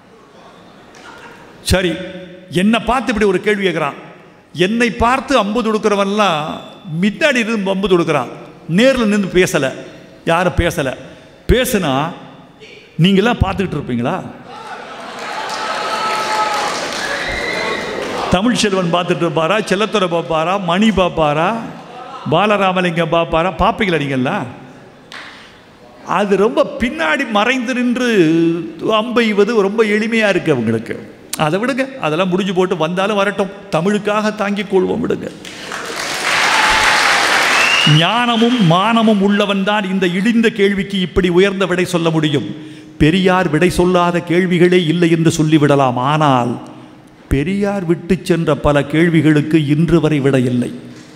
சரி என்னை பார்த்து இப்படி ஒரு கேள்வி கேட்குறான் என்னை பார்த்து அம்பு தொடுக்கிறவன்லாம் மின்னாடி இருந்து அம்பு தொடுக்கிறான் நேரில் நின்று பேசலை யாரும் பேசலை பேசுனா நீங்களாம் பார்த்துக்கிட்டு இருப்பீங்களா தமிழ் செல்வன் பார்த்துட்டு இருப்பாரா செல்லத்துறை பார்ப்பாரா மணி பார்ப்பாரா பாலராமலிங்கம் பார்ப்பாரா பார்ப்பீங்களா நீங்கள்லாம் அது ரொம்ப பின்னாடி மறைந்து நின்று அம்பெய்வது ரொம்ப எளிமையாக இருக்கு அவங்களுக்கு அதை விடுங்க அதெல்லாம் முடிஞ்சு போட்டு வந்தாலும் வரட்டும் தமிழுக்காக தாங்கிக் கொள்வோம் விடுங்க ஞானமும் மானமும் உள்ளவன் தான் இந்த இடிந்த கேள்விக்கு இப்படி உயர்ந்த விடை சொல்ல முடியும் பெரியார் விடை சொல்லாத கேள்விகளே இல்லை என்று சொல்லிவிடலாம் ஆனால் பெரியார் விட்டு சென்ற பல கேள்விகளுக்கு இன்று வரை விடை இல்லை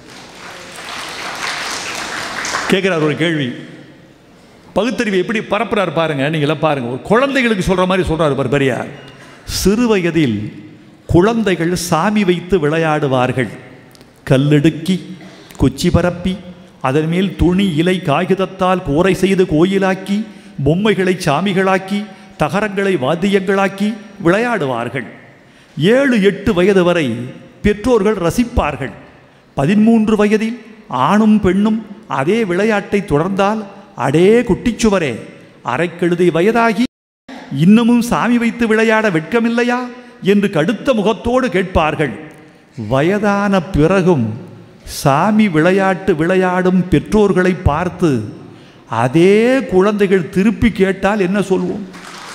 கேட்கிறார் ஒரு கேள்வி பகுத்தறிவு எப்படி பரப்புறார் பாருங்க நீங்களாம் பாருங்க ஒரு குழந்தைகளுக்கு சொல்ற மாதிரி சொல்றாரு பாரு பெரியார் சிறு வயதில் குழந்தைகள் சாமி வைத்து விளையாடுவார்கள் கல்லெடுக்கி கொச்சி பரப்பி அதன் மேல் துணி இலை காகிதத்தால் கூரை செய்து கோயிலாக்கி பொம்மைகளை சாமிகளாக்கி தகரங்களை வாத்தியங்களாக்கி விளையாடுவார்கள் ஏழு எட்டு வயது வரை பெற்றோர்கள் ரசிப்பார்கள் பதிமூன்று வயதில் ஆணும் பெண்ணும் அதே விளையாட்டை தொடர்ந்தால் அடே குட்டிச்சுவரே அரைக்கெழுதை வயதாகி இன்னமும் சாமி வைத்து விளையாட வெட்கமில்லையா என்று கடுத்த முகத்தோடு கேட்பார்கள் வயதான பிறகும் சாமி விளையாட்டு விளையாடும் பெற்றோர்களை பார்த்து அதே குழந்தைகள் திருப்பி கேட்டால் என்ன சொல்வோம்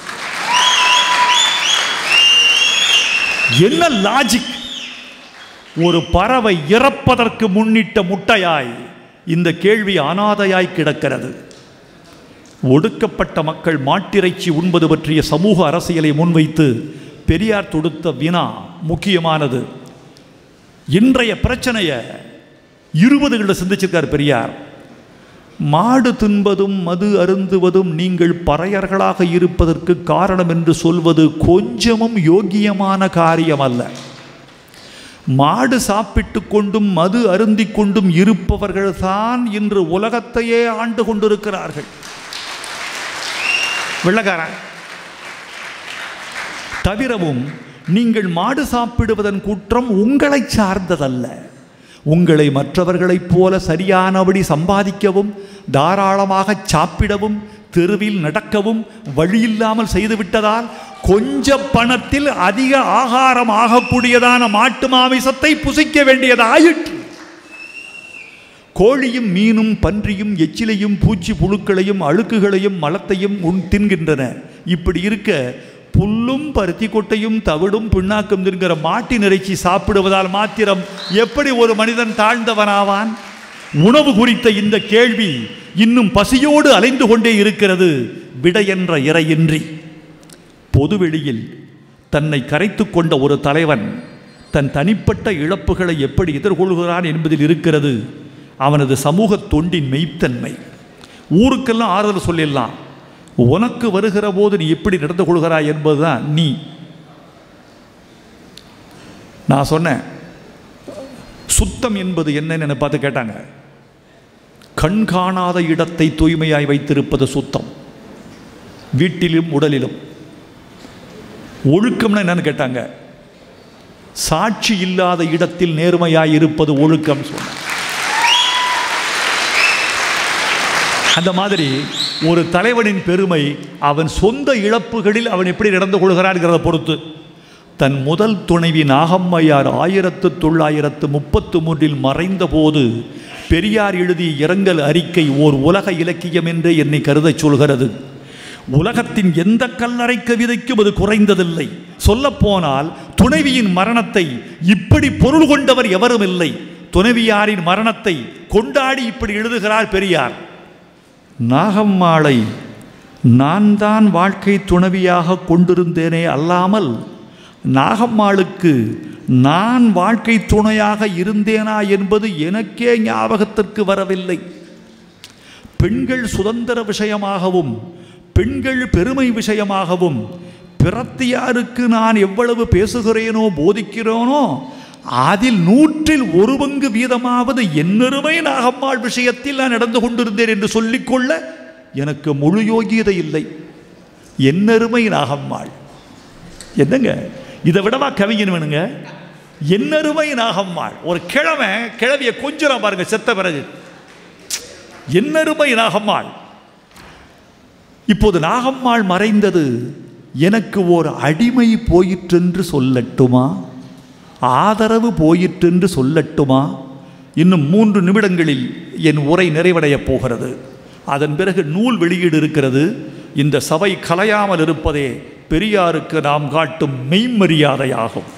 என்ன லாஜிக் ஒரு பறவை இறப்பதற்கு முன்னிட்ட முட்டையாய் இந்த கேள்வி அனாதையாய் கிடக்கிறது ஒடுக்கப்பட்ட மக்கள் மாட்டிறைச்சி உண்பது பற்றிய சமூக அரசியலை முன்வைத்து பெரியார் தொடுத்த வினா முக்கியமானது இன்றைய பிரச்சனையை இருபதுகளில் சிந்திச்சிருக்கார் பெரியார் மாடு தின்பதும் மது அருந்துவதும் நீங்கள் பறையர்களாக இருப்பதற்கு காரணம் என்று சொல்வது கொஞ்சமும் யோக்கியமான காரியம் அல்ல மாடு சாப்பிட்டு கொண்டும் மது அருந்திக் கொண்டும் இருப்பவர்கள் தான் இன்று உலகத்தையே ஆண்டு கொண்டிருக்கிறார்கள் வெள்ளக்காரன் தவிரவும் நீங்கள் மாடு சாப்பிடுவதன் குற்றம் உங்களை சார்ந்ததல்ல உங்களை மற்றவர்களைப் போல சரியானபடி சம்பாதிக்கவும் தாராளமாக சாப்பிடவும் தெருவில் நடக்கவும் வழியில்லாமல் செய்துவிட்டதால் கொஞ்ச பணத்தில் அதிக ஆகாரம் ஆகக்கூடியதான மாட்டு மாமிசத்தை புசிக்க வேண்டியதாயிற்று கோழியும் மீனும் பன்றியும் எச்சிலையும் பூச்சி புழுக்களையும் அழுக்குகளையும் மலத்தையும் உண் தின்கின்றன இப்படி இருக்க புல்லும் பருத்தி கொட்டையும் தவிடும் பிண்ணாக்கும் தின்கிற மாட்டின் இறைச்சி சாப்பிடுவதால் மாத்திரம் எப்படி ஒரு மனிதன் தாழ்ந்தவனாவான் உணவு குறித்த இந்த கேள்வி இன்னும் பசியோடு அலைந்து கொண்டே இருக்கிறது விடையென்ற இறையின்றி பொதுவெளியில் தன்னை கரைத்து கொண்ட ஒரு தலைவன் தன் தனிப்பட்ட இழப்புகளை எப்படி எதிர்கொள்கிறான் என்பதில் இருக்கிறது அவனது சமூக தொண்டின் மெய்த்தன்மை ஊருக்கெல்லாம் ஆறுதல் சொல்லிடலாம் உனக்கு வருகிற போது நீ எப்படி நடந்து கொள்கிறாய் என்பதுதான் நீ நான் சொன்னேன் சுத்தம் என்பது என்னன்னு என்னை பார்த்து கேட்டாங்க கண் காணாத இடத்தை தூய்மையாய் வைத்திருப்பது சுத்தம் வீட்டிலும் உடலிலும் ஒழுக்கம்னா என்னன்னு கேட்டாங்க சாட்சி இல்லாத இடத்தில் நேர்மையாய் இருப்பது ஒழுக்கம் சொன்ன அந்த மாதிரி ஒரு தலைவனின் பெருமை அவன் சொந்த இழப்புகளில் அவன் எப்படி நடந்து கொள்கிறான்ங்கிறத பொறுத்து தன் முதல் துணைவி நாகம்மையார் ஆயிரத்து தொள்ளாயிரத்து முப்பத்து மூன்றில் மறைந்த போது பெரியார் எழுதிய இரங்கல் அறிக்கை ஓர் உலக இலக்கியம் என்றே என்னை கருதச் சொல்கிறது உலகத்தின் எந்த கல்லறை கவிதைக்கும் அது குறைந்ததில்லை சொல்லப்போனால் துணைவியின் மரணத்தை இப்படி பொருள் கொண்டவர் எவரும் இல்லை துணைவியாரின் மரணத்தை கொண்டாடி இப்படி எழுதுகிறார் பெரியார் நாகம்மாளை நான் தான் வாழ்க்கை துணைவியாக கொண்டிருந்தேனே அல்லாமல் நாகம்மாளுக்கு நான் வாழ்க்கை துணையாக இருந்தேனா என்பது எனக்கே ஞாபகத்திற்கு வரவில்லை பெண்கள் சுதந்திர விஷயமாகவும் பெண்கள் பெருமை விஷயமாகவும் பிரத்தியாருக்கு நான் எவ்வளவு பேசுகிறேனோ போதிக்கிறேனோ அதில் நூற்றில் ஒரு பங்கு வீதமாவது என்னருமை நாகம்மாள் விஷயத்தில் நான் நடந்து கொண்டிருந்தேன் என்று சொல்லிக்கொள்ள எனக்கு முழு யோகியதை இல்லை என்னருமை நாகம்மாள் என்னங்க இதை விடவா கவிஞன் வேணுங்க என்னருமை நாகம்மாள் ஒரு கிழமை கிழவிய கொஞ்சம் பாருங்க செத்த பிறகு என்னருமை நாகம்மாள் இப்போது நாகம்மாள் மறைந்தது எனக்கு ஓர் அடிமை போயிற்றென்று சொல்லட்டுமா ஆதரவு போயிற்றென்று சொல்லட்டுமா இன்னும் மூன்று நிமிடங்களில் என் உரை நிறைவடையப் போகிறது அதன் பிறகு நூல் வெளியீடு இருக்கிறது இந்த சபை கலையாமல் இருப்பதே பெரியாருக்கு நாம் காட்டும் மெய்மரியாதையாகும்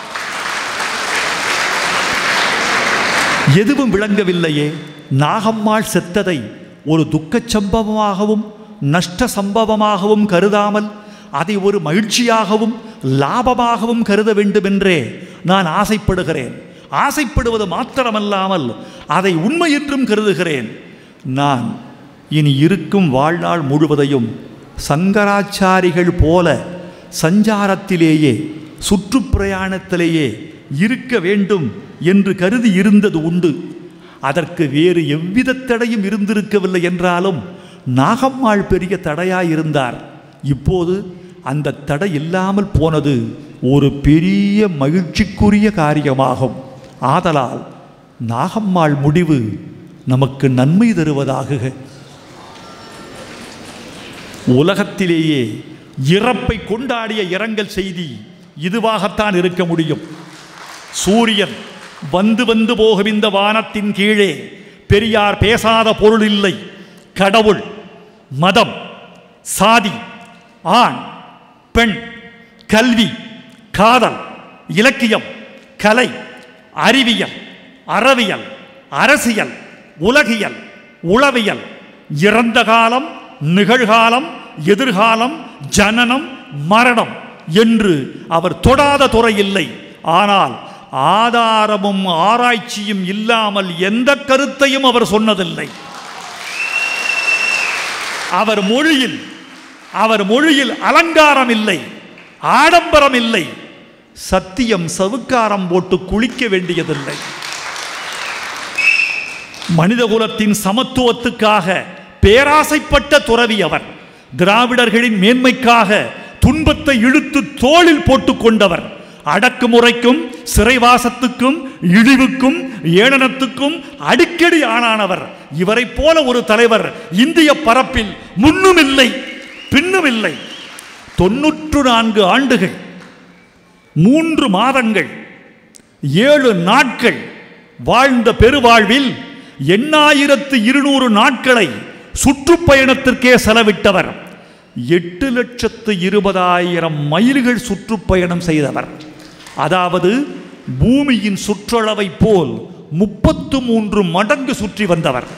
எதுவும் விளங்கவில்லையே நாகம்மாள் செத்ததை ஒரு துக்கச் சம்பவமாகவும் நஷ்ட சம்பவமாகவும் கருதாமல் அதை ஒரு மகிழ்ச்சியாகவும் லாபமாகவும் கருத வேண்டுமென்றே நான் ஆசைப்படுகிறேன் ஆசைப்படுவது மாத்திரமல்லாமல் அதை உண்மை என்றும் கருதுகிறேன் நான் இனி இருக்கும் வாழ்நாள் முழுவதையும் சங்கராச்சாரிகள் போல சஞ்சாரத்திலேயே சுற்றுப்பிரயாணத்திலேயே இருக்க வேண்டும் என்று கருதி இருந்தது உண்டு அதற்கு வேறு எவ்வித தடையும் இருந்திருக்கவில்லை என்றாலும் நாகம்மாள் பெரிய தடையாயிருந்தார் இப்போது அந்த தடை இல்லாமல் போனது ஒரு பெரிய மகிழ்ச்சிக்குரிய காரியமாகும் ஆதலால் நாகம்மாள் முடிவு நமக்கு நன்மை தருவதாகுக உலகத்திலேயே இறப்பை கொண்டாடிய இரங்கல் செய்தி இதுவாகத்தான் இருக்க முடியும் சூரியன் வந்து வந்து போகும் இந்த வானத்தின் கீழே பெரியார் பேசாத பொருள் இல்லை கடவுள் மதம் சாதி ஆண் பெண் கல்வி காதல் இலக்கியம் கலை அறிவியல் அறவியல் அரசியல் உலகியல் உளவியல் இறந்த காலம் நிகழ்காலம் எதிர்காலம் ஜனனம் மரணம் என்று அவர் தொடாத துறை இல்லை ஆனால் ஆதாரமும் ஆராய்ச்சியும் இல்லாமல் எந்த கருத்தையும் அவர் சொன்னதில்லை அவர் மொழியில் அவர் மொழியில் அலங்காரம் இல்லை ஆடம்பரம் இல்லை சத்தியம் சவுக்காரம் போட்டு குளிக்க வேண்டியதில்லை மனிதகுலத்தின் சமத்துவத்துக்காக பேராசைப்பட்ட துறவி அவர் திராவிடர்களின் மேன்மைக்காக துன்பத்தை இழுத்து தோளில் போட்டுக் கொண்டவர் அடக்குமுறைக்கும் சிறைவாசத்துக்கும் இழிவுக்கும் ஏளனத்துக்கும் அடிக்கடி ஆளானவர் இவரைப் போல ஒரு தலைவர் இந்திய பரப்பில் முன்னும் இல்லை பின்னும் இல்லை தொன்னூற்று நான்கு ஆண்டுகள் மூன்று மாதங்கள் ஏழு நாட்கள் வாழ்ந்த பெருவாழ்வில் எண்ணாயிரத்து இருநூறு நாட்களை சுற்றுப்பயணத்திற்கே செலவிட்டவர் எட்டு லட்சத்து இருபதாயிரம் மைல்கள் சுற்றுப்பயணம் செய்தவர் அதாவது பூமியின் சுற்றளவை போல் முப்பத்து மூன்று மடங்கு சுற்றி வந்தவர்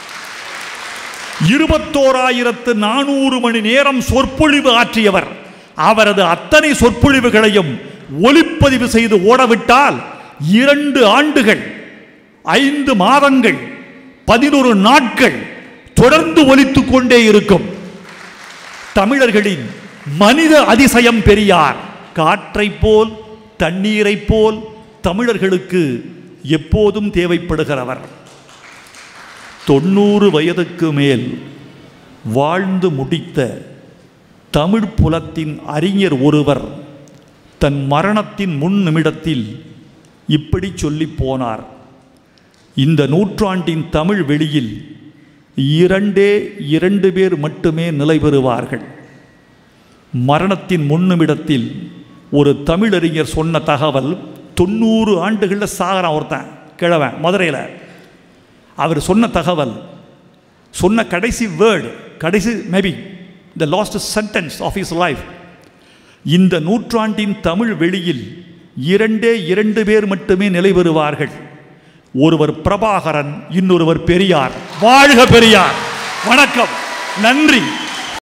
இருபத்தோராயிரத்து நானூறு மணி நேரம் சொற்பொழிவு ஆற்றியவர் அவரது அத்தனை சொற்பொழிவுகளையும் ஒளிப்பதிவு செய்து ஓடவிட்டால் இரண்டு ஆண்டுகள் ஐந்து மாதங்கள் பதினொரு நாட்கள் தொடர்ந்து ஒலித்துக் கொண்டே இருக்கும் தமிழர்களின் மனித அதிசயம் பெரியார் காற்றைப் போல் தண்ணீரைப் போல் தமிழர்களுக்கு எப்போதும் தேவைப்படுகிறவர் தொண்ணூறு வயதுக்கு மேல் வாழ்ந்து முடித்த தமிழ் புலத்தின் அறிஞர் ஒருவர் தன் மரணத்தின் முன் நிமிடத்தில் இப்படி சொல்லிப் போனார் இந்த நூற்றாண்டின் தமிழ் வெளியில் இரண்டே இரண்டு பேர் மட்டுமே நிலை பெறுவார்கள் மரணத்தின் முன்னிமிடத்தில் ஒரு தமிழறிஞர் சொன்ன தகவல் தொண்ணூறு ஆண்டுகளில் சாகரான் ஒருத்தன் கிழவன் மதுரையில் அவர் சொன்ன தகவல் சொன்ன கடைசி வேர்டு கடைசி maybe the last sentence of his life இந்த நூற்றாண்டின் தமிழ் வெளியில் இரண்டே இரண்டு பேர் மட்டுமே நிலை பெறுவார்கள் ஒருவர் பிரபாகரன் இன்னொருவர் பெரியார் வாழ்க பெரியார் வணக்கம் நன்றி